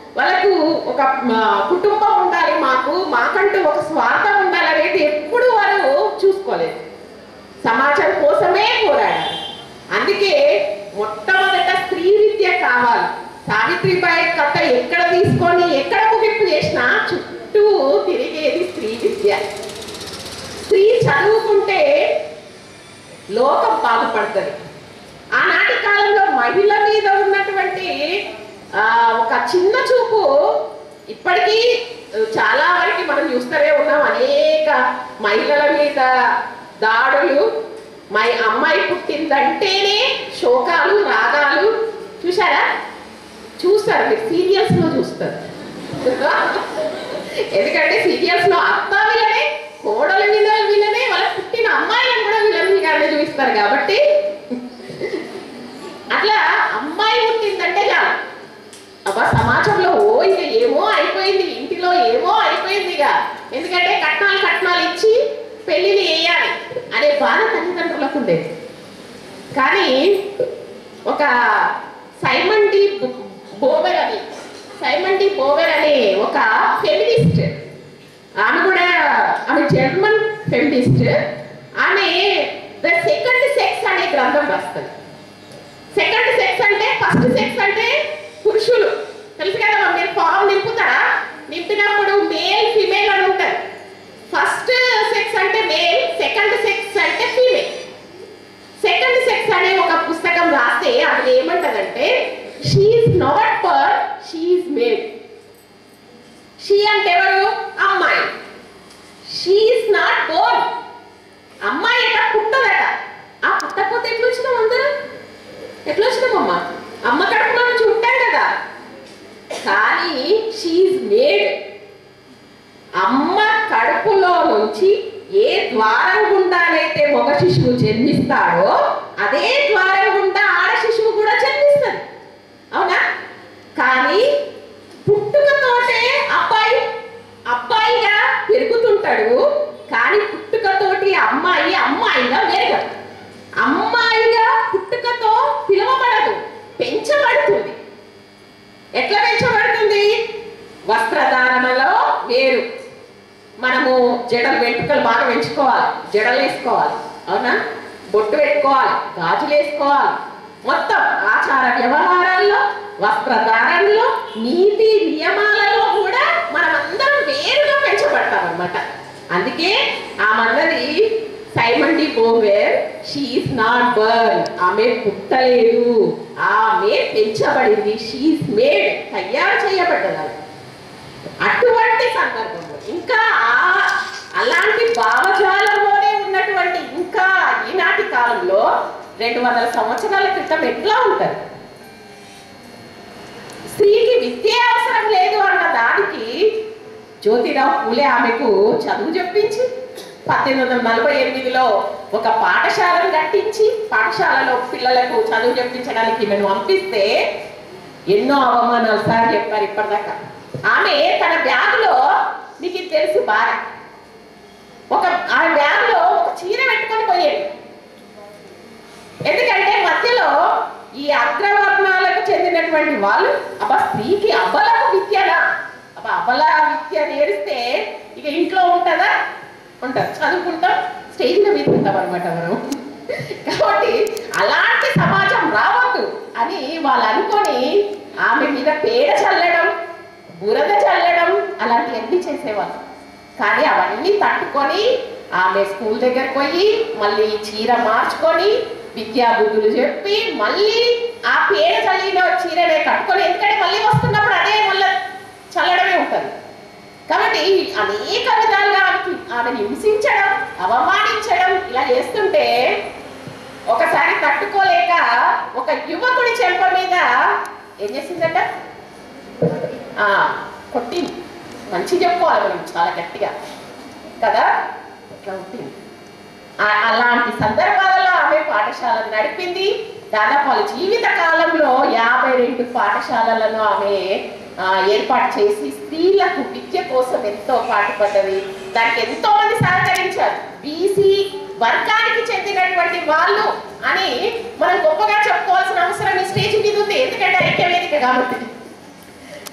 వాళ్ళకు ఒక ఆ, కుటుంబం ఉండాలి మాకు మాకంటూ ఒక స్వార్థం ఉండాలి అనేది ఎప్పుడు వారు చూసుకోలేదు సమాజం కోసమే పోరాడారు అందుకే మొట్టమొదట స్త్రీ విద్య కావాలి సావిత్రిబాయి కథ ఎక్కడ తీసుకొని ఎక్కడ ముగింపు చేసినా చుట్టూ తిరిగేది స్త్రీ విద్య స్త్రీ చదువుకుంటే లోకం బాగుపడుతుంది ఆనాటి కాలంలో మహిళ మీద ఉన్నటువంటి ఆ, ఒక చిన్న చూపు ఇప్పటికీ చాలా వరకు మనం చూస్తూనే ఉన్నాం అనేక మహిళల మీద దాడులు మై అమ్మాయి పుట్టిందంటేనే శోకాలు రాగాలు చూసారా చూస్తారు మీరు సీరియల్స్ లో చూస్తారు ఎందుకంటే సీరియల్స్ లో అత్త విలనే కోడలు విలన్ విలనే వాళ్ళ పుట్టిన అమ్మాయిలను కూడా విలన్ గానే చూపిస్తారు కాబట్టి అట్లా అమ్మాయి పుట్టిందంటే చాలు అబ్బా సమాజంలో ఓ ఇక ఏమో అయిపోయింది ఇంటిలో ఏమో అయిపోయింది ఇక ఎందుకంటే కట్నాలు కట్నాలు ఇచ్చి పెళ్లిని వేయాలి అనే బాధ తల్లిదండ్రులకు ఉండేది కానీ ఒక సైమన్ డి బోవెర్ అని సైమన్ డి బోవెర్ అనే ఒక ఫెమినిస్ట్ ఆమె కూడా ఆమె జర్మన్ ఫెమినిస్ట్ ఆమె ద సెకండ్ సెక్స్ అనే గ్రంథం రాస్తుంది సెకండ్ సెక్స్ అంటే ఫస్ట్ సెక్స్ అంటే పురుషులు తెలుసు కదా మీరు ఫామ్ నింపుతారా నింపినప్పుడు మేల్ ఫిమేల్ అని ఉంటుంది ఫస్ట్ సెక్స్ అంటే మేల్ సెకండ్ సెక్స్ అంటే ఫీమేల్ సెకండ్ సెక్స్ అనే ఒక పుస్తకం రాస్తే అది ఏమంటదంటే she's not per she's made she అంటే ఎవరు అమ్మాయి షీఈ్ నాట్ బోర్న్ అమ్మాయి అట పుట్టదట ఆ పుట్టకపోతే ఎట్లా వచ్చినాం అందరూ ఎట్లా వచ్చినామమ్మా అమ్మ కడుపులో నుంచి ఉంటాం కదా కానీ షీఈ్ మేడ్ అమ్మ కడుపులో నుంచి ఏ ద్వారం గుండానైతే మగ శిశువు జన్మిస్తాడో అదే ద్వారం గుండా ఆడ శిశువు కూడా జన్మిస్తుంది అవునా కానీ పుట్టుకతోటే అబ్బాయి అబ్బాయిగా పెరుగుతుంటాడు కానీ పుట్టుకతోటి అమ్మాయి అమ్మాయిగా పెరగదు అమ్మాయిగా పుట్టుకతో పిలువబడదు పెంచబడుతుంది ఎట్లా పెంచబడుతుంది వస్త్రధారణలో వేరు మనము జడలు వెంట్రుకలు బాగా పెంచుకోవాలి జడలు వేసుకోవాలి అవునా బొట్టు పెట్టుకోవాలి గాజులు వేసుకోవాలి మొత్తం ఆచార వ్యవహారాల్లో వస్త్రధారణలో నీతి నియమాలలో కూడా మనమందరం వేరుగా పెంచబడతాం అన్నమాట అందుకే ఆమన్నది Simone de Beauvoir she's not born ఆమె పుట్టలేదు ఆమె పెంచబడింది షీఈ్ మేడ్ తయారు చేయబడ్డది ఆమె. అటువంటి సందర్భంలో ఇంకా ఆ- అలాంటి భావజాలంలోనే ఉన్నటువంటి ఇంకా ఈనాటి కాలంలో రెండు వందల సంవత్సరాల క్రితం ఎట్లా ఉంటారు స్త్రీకి విద్య అవసరం లేదు అన్న దానికి జ్యోతిరావు పూలే ఆమెకు చదువు చెప్పించి పద్దెనిమిది వందల నలభై ఎనిమిదిలో ఒక పాఠశాలను కట్టించి పాఠశాలలో పిల్లలకు చదువు చెప్పించడానికి ఈమెను పంపిస్తే ఎన్నో అవమానాలు సార్ చెప్పారు ఇప్పటిదాకా ఆమె తన బ్యాగులో మీకు ఇది తెలుసు బాగా ఒక ఆమె బ్యాగులో ఒక చీర పెట్టుకొని పోయేది ఎందుకంటే మధ్యలో ఈ అగ్రవర్ణాలకు చెందినటువంటి వాళ్ళు అబ్బా స్త్రీకి అబలకు విద్యనా అబ్బా అబల విద్య నేర్స్తే ఇక ఇంట్లో ఉంటుందా ఉంటాం చదువుకుంటాం స్టేజ్ల మీద ఉంటాం అనమాట మనం కాబట్టి అలాంటి సమాజం రావద్దు అని వాళ్ళు అనుకొని ఆమె మీద పేడ చల్లడం బురద చల్లడం అలాంటివన్నీ చేసేవాళ్ళు కానీ అవన్నీ తట్టుకొని ఆమె స్కూల్ దగ్గరకు పోయి మళ్ళీ చీర మార్చుకొని విద్యా బుద్ధులు చెప్పి మళ్ళీ ఆ పేడ చల్లిన చీరనే కట్టుకొని ఎందుకంటే మళ్ళీ వస్తున్నప్పుడు అదే మళ్ళీ చల్లడమే ఉంటుంది కాబట్టి అనేక విధాలుగా ఆమెకి ఆమెను హింసించడం అవమానించడం ఇలా చేస్తుంటే ఒకసారి తట్టుకోలేక ఒక యువకుడి చెంప మీద ఏం చేసిందట ఆ, కొట్టింది మంచి చెప్పుకోవాలి మనం చాలా గట్టిగా కదా ఇట్లా కొట్టింది ఆ- అలాంటి సందర్భాలలో ఆమె పాఠశాలను నడిపింది దాదాపు వాళ్ళ జీవిత కాలంలో యాభై రెండు పాఠశాలలను ఆమె ఆ, ఏర్పాటు చేసి స్త్రీలకు విద్య కోసం ఎంతో పాటుపడ్డది దానికి ఎంతో మంది సహకరించారు బీసీ వర్గానికి చెందినటువంటి వాళ్ళు అని మనం గొప్పగా చెప్పుకోవాల్సిన అవసరం ఈ స్టేజ్ మీద ఉంది ఎందుకంటే ఐక్య వేదిక కాబట్టి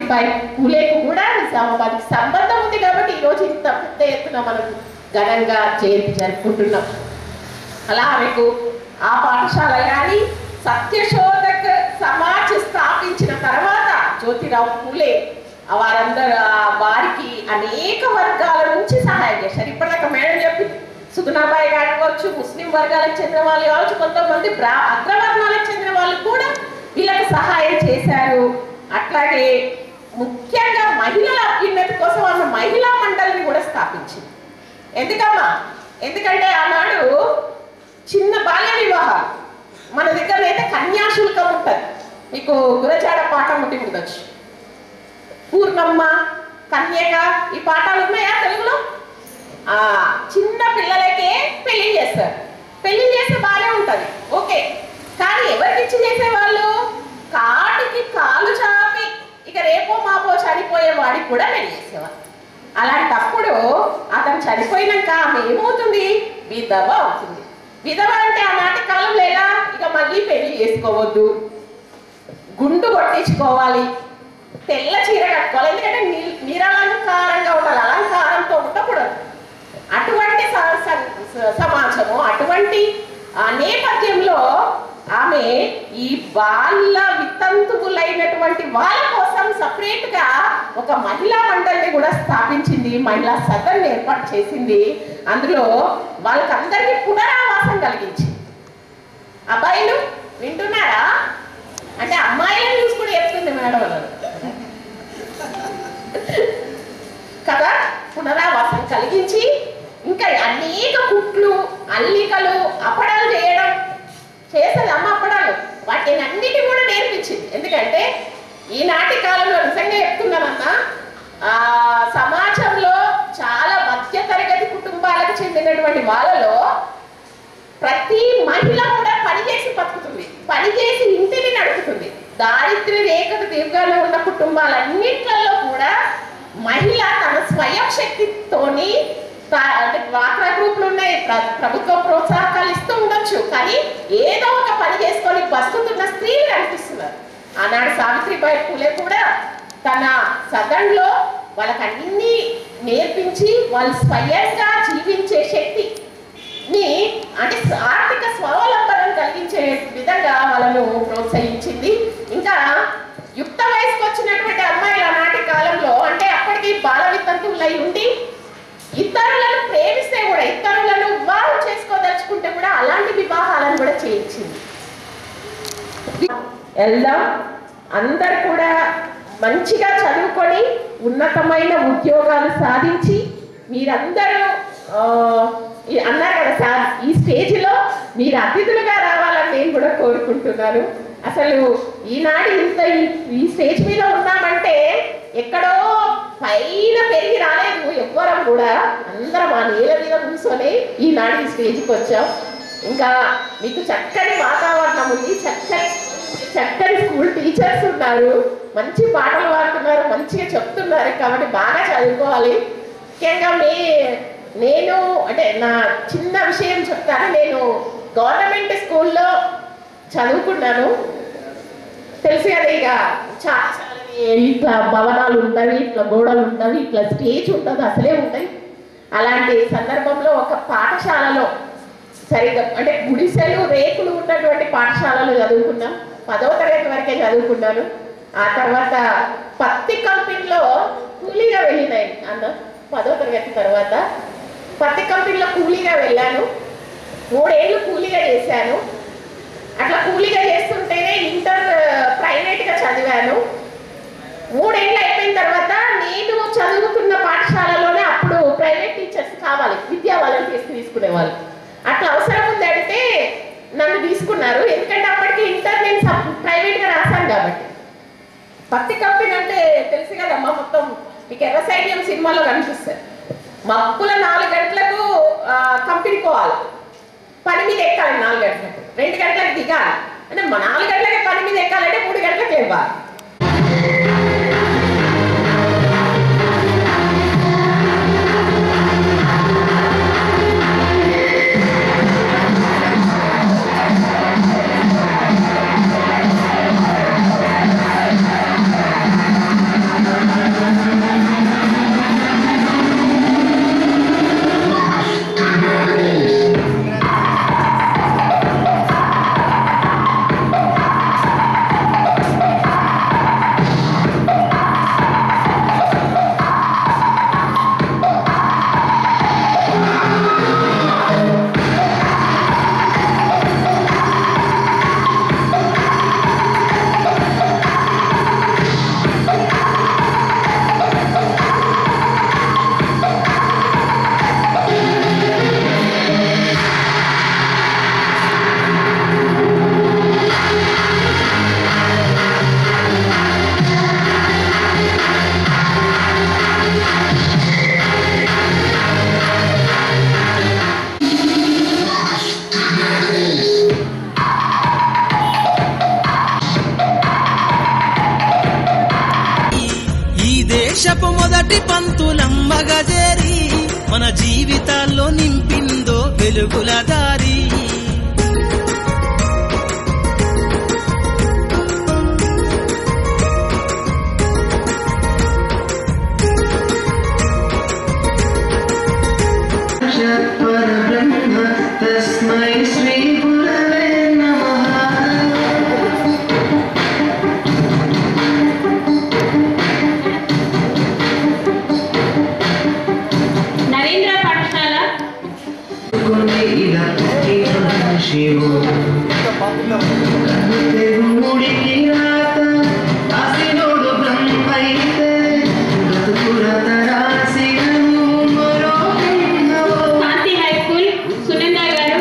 పై పూలేకు కూడా నిజామాబాద్కి సంబంధం ఉంది కాబట్టి ఈరోజు ఇంత పెద్ద ఎత్తున మనం ఘనంగా జయంతి జరుపుకుంటున్నాం అలా ఆమెకు ఆ పాఠశాల కానీ సత్యశోధక్ సమాజ్ స్థాపించిన తర్వాత జ్యోతిరావు పూలే వారందరూ ఆ వారికి అనేక వర్గాల నుంచి సహాయం చేశారు ఇప్పటిదాకా మేడం చెప్పింది సుగుణాబాయి గారు కావచ్చు ముస్లిం వర్గాలకు చెందిన వాళ్ళు కావచ్చు కొంతమంది బ్రా అగ్రవర్ణాలకు చెందిన వాళ్ళు కూడా వీళ్ళకి సహాయం చేశారు అట్లాగే ముఖ్యంగా మహిళల అభ్యున్నతి కోసం ఆమె మహిళా మండలిని కూడా స్థాపించింది ఎందుకమ్మా ఎందుకంటే ఆనాడు చిన్న బాల్య వివాహాలు మన దగ్గర అయితే కన్యాశుల్కం ఉంటుంది మీకు గురజాడ పాఠం ఉండి ఉండొచ్చు పూర్ణమ్మ కన్యక ఈ పాఠాలు ఉన్నాయా తెలుగులో ఆ చిన్న పిల్లలకే పెళ్లి చేస్తారు పెళ్లి చేస్తే బాగానే ఉంటది ఓకే కానీ ఎవరికి ఇచ్చి చేసేవాళ్ళు కాటికి కాలు చాపి ఇక రేపో మాపో చనిపోయే వాడికి కూడా పెళ్లి చేసేవాళ్ళు అలాంటప్పుడు అతను చనిపోయినాక ఆమె ఏమవుతుంది విధవ అవుతుంది విధవ అంటే ఆనాటి కాలంలో ఎలా ఇక మళ్ళీ పెళ్లి చేసుకోవద్దు గుండు కొట్టించుకోవాలి తెల్ల చీర కట్టుకోవాలి ఎందుకంటే ని- నిరలంకారంగా ఉండాలి అలంకారంతో ఉండకూడదు అటువంటి స- స- స- సమాజము అటువంటి ఆ నేపథ్యంలో ఆమె ఈ వాళ్ళ వితంతువులైనటువంటి వాళ్ళ కోసం సపరేట్ గా ఒక మహిళా మండలిని కూడా స్థాపించింది మహిళా సదన్ ఏర్పాటు చేసింది అందులో వాళ్ళకందరికీ పునరావాసం కలిగించింది అబ్బాయిలు వింటున్నారా అంటే అమ్మాయిలను చూసి కూడా చెప్తుంది మేడం అన్నారు కదా పునరావాసం కలిగించి ఇంకా అనేక కుట్లు అల్లికలు అప్పడాలు చేయడం చేసేది అమ్మ అప్పడాలు వాటిని అన్నిటి కూడా నేర్పించింది ఎందుకంటే ఈనాటి కాలంలో నిజంగా చెప్తున్నానన్నా ఆ సమాజంలో చాలా మధ్య తరగతి కుటుంబాలకు చెందినటువంటి వాళ్ళలో ప్రతి మహిళ కూడా పనిచేసి బతుకుతుంది పనిచేసి ఇంటిని నడుపుతుంది దారిద్ర్య రేఖకు దీర్ఘంగా ఉన్న కుటుంబాలన్నింటిలో కూడా మహిళ తన స్వయం శక్తితోని తా- అంటే డ్వాక్రా గ్రూపులు ఉన్నాయి ప్ర- ప్రభుత్వం ప్రోత్సాహకాలు ఇస్తూ ఉండొచ్చు కానీ ఏదో ఒక పని చేసుకొని బతుకుతున్న స్త్రీలు కనిపిస్తున్నారు ఆనాడు సావిత్రిబాయి పూలే కూడా తన సదన్లో వాళ్ళకి అన్ని నేర్పించి వాళ్ళు స్వయంగా జీవించే శక్తి ని అంటే ఆర్థిక స్వావలంబనం కలిగించే విధంగా వాళ్ళను ప్రోత్సహించింది ఇంకా యుక్త వయసుకు వచ్చినటువంటి అమ్మాయిలు ఆనాటి కాలంలో అంటే అప్పటికి బాల వితంతువులై ఉండి ఇతరులను ప్రేమిస్తే కూడా ఇతరులను వివాహం చేసుకోదలుచుకుంటే కూడా అలాంటి వివాహాలను కూడా చేయించింది వెళ్దాం అందరు కూడా మంచిగా చదువుకొని ఉన్నతమైన ఉద్యోగాలు సాధించి మీరందరూ ఆ, ఈ అన్నారు కదా సార్ ఈ స్టేజ్లో మీరు అతిథులుగా రావాలని నేను కూడా కోరుకుంటున్నాను అసలు ఈనాడు ఇంత ఈ- ఈ స్టేజ్ మీద ఉన్నామంటే ఎక్కడో పైన పెరిగి రాలేదు ఎవ్వరం కూడా అందరం ఆ నేల మీద కూర్చొని ఈనాడు ఈ స్టేజ్కి వచ్చాం ఇంకా మీకు చక్కని వాతావరణం ఉంది చక్కని చక్కని స్కూల్ టీచర్స్ ఉన్నారు మంచి పాటలు పాడుతున్నారు మంచిగా చెప్తున్నారు కాబట్టి బాగా చదువుకోవాలి ముఖ్యంగా మీ నేను అంటే నా చిన్న విషయం చెప్తాను నేను గవర్నమెంట్ స్కూల్లో చదువుకున్నాను తెలుసు కదా ఇక చాలా చాలా ఇట్లా భవనాలు ఉంటాయి ఇట్లా గోడలు ఉంటాయి ఇట్లా స్టేజ్ ఉంటుంది అసలే ఉంటాయి అలాంటి సందర్భంలో ఒక పాఠశాలలో సరిగ్గా అంటే గుడిసెలు రేకులు ఉన్నటువంటి పాఠశాలలో చదువుకున్నాం పదవ తరగతి వరకే చదువుకున్నాను ఆ తర్వాత పత్తి కంపెనీలో కూలీగా వెళ్ళినాయి అన్న పదవ తరగతి తర్వాత పత్తి కంపెనీలో కూలీగా వెళ్ళాను మూడేళ్ళు కూలీగా చేశాను అట్లా కూలీగా చేస్తుంటేనే ఇంటర్ ప్రైవేట్గా చదివాను మూడేళ్ళు అయిపోయిన తర్వాత నేను చదువుతున్న పాఠశాలలోనే అప్పుడు ప్రైవేట్ టీచర్స్ కావాలి విద్యా వాలంటీర్స్ తీసుకునేవాళ్ళు అట్లా అవసరం ఉందంటే నన్ను తీసుకున్నారు ఎందుకంటే అప్పటికి ఇంటర్ నేను సబ్- ప్రైవేట్గా రాశాను కాబట్టి పత్తి కంపెనీ అంటే తెలుసు కదమ్మా మొత్తం మీకు ఎర్ర సైన్యం సినిమాలో కనిపిస్తుంది మబ్బుల నాలుగు గంటలకు ఆ, కంపెనీ పోవాలి పని మీద ఎక్కాలి నాలుగు గంటలకు రెండు గంటలకు దిగాలి అంటే మా నాలుగు గంటలకి పని మీద ఎక్కాలంటే మూడు గంటలకు లేవాలి మన జీవితాల్లో నింపిందో వెలుగుల దారి परब्रह्म तस्मै श्रीगुरवे नमः నరేంద్ర పాఠశాల శివు ముడికి రాత ఆసినోడు బ్రహ్మైతే బ్రతుకురత రాసినను మరో బ్రహ్మవో. శాంతి హై స్కూల్ సునంద గారు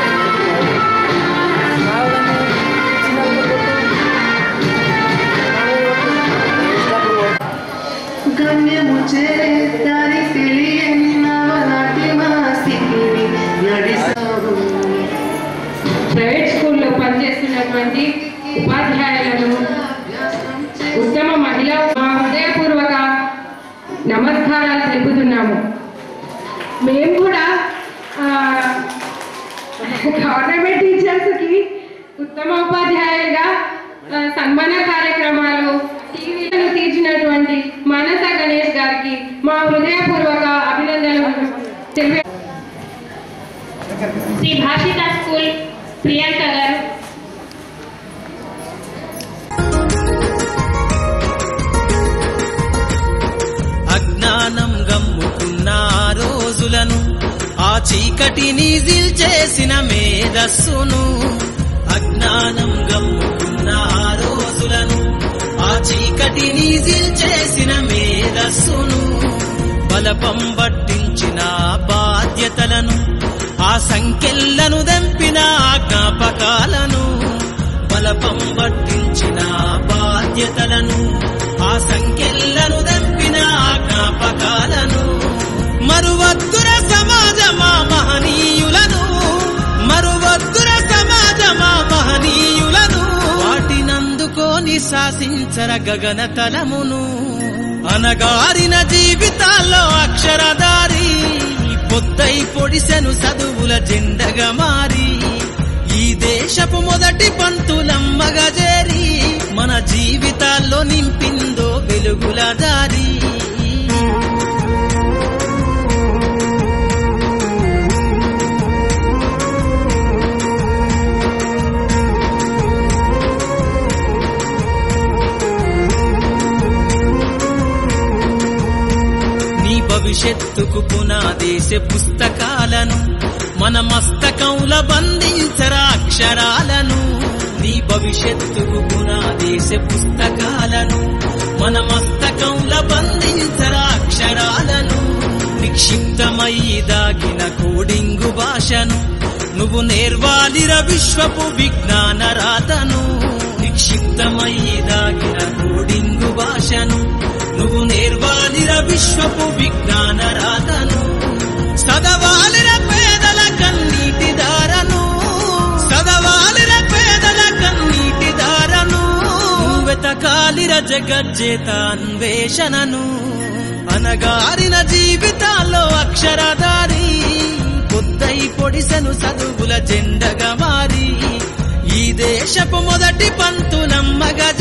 గమ్యము చేరి తెలియని నవనాటి మా స్థితిని నడిసావు ప్రైవేట్ స్కూల్లో పనిచేస్తున్నటువంటి ఉపాధ్యాయులను ఉత్తమ మహిళ మా హృదయపూర్వక నమస్కారాలు తెలుపుతున్నాము మేము కూడా ఆ, గవర్నమెంట్ టీచర్స్కి ఉత్తమ ఉపాధ్యాయులుగా ఆ, సన్మాన కార్యక్రమాలు టీవీలను తీర్చినటువంటి మానస గణేష్ గారికి మా హృదయపూర్వక అభినందనలు తెలిపే శ్రీ భాషిత స్కూల్ ప్రియాంక గారు అజ్ఞానం గమ్ముకున్న ఆ రోజులను ఆ చీకటిని చేసిన మేధస్సును అజ్ఞానం గమ్ముకున్న ఆ రోజులను ఆ చీకటిని చేసిన మేధస్సును బలపం పట్టించిన బాధ్యతలను ఆ సంఖ్యలను దెంపిన ఆ జ్ఞాపకాలను బలపం పట్టించిన బాధ్యతలను ఆ సంఖ్యలను దెంపిన ఆ జ్ఞాపకాలను మరువద్దుర సమాజమా మహనీయులను మరువద్దుర సమాజమా మహనీయులను వాటినందుకోని శాసించర గగన తలమును అనగారిన జీవితాల్లో అక్షరదారి పొద్దై పొడిసెను చదువుల జెండగా మారి ఈ దేశపు మొదటి పంతులమ్మగా చేరి మన జీవితాల్లో నింపిందో వెలుగుల దారి నీ భవిష్యత్తుకు పునాదేశ పుస్తకాలను మన మస్తకంల బంధించరా అక్షరాలను నీ భవిష్యత్తుకు పునాదేశ పుస్తకాలను మన మస్తకంల బంధించరా అక్షరాలను నిక్షిప్తమై దాగిన కోడింగు భాషను నువ్వు నేర్వాలిర విశ్వపు విజ్ఞాన రాతను నిక్షిప్తమై దాగిన కోడింగు భాషను నువ్వు నేర్వాలిర విశ్వపు విజ్ఞాన రాతను సదవాలిర పేదల కన్నీటి దారను సదవాలిర పేదల కన్నీటి దారను వెతకాలిర జగజ్జేత అన్వేషణను అనగారిన జీవితాల్లో అక్షరదారి పొద్దై పొడిసెను చదువుల జెండగా మారి ఈ దేశపు మొదటి పంతులమ్మగా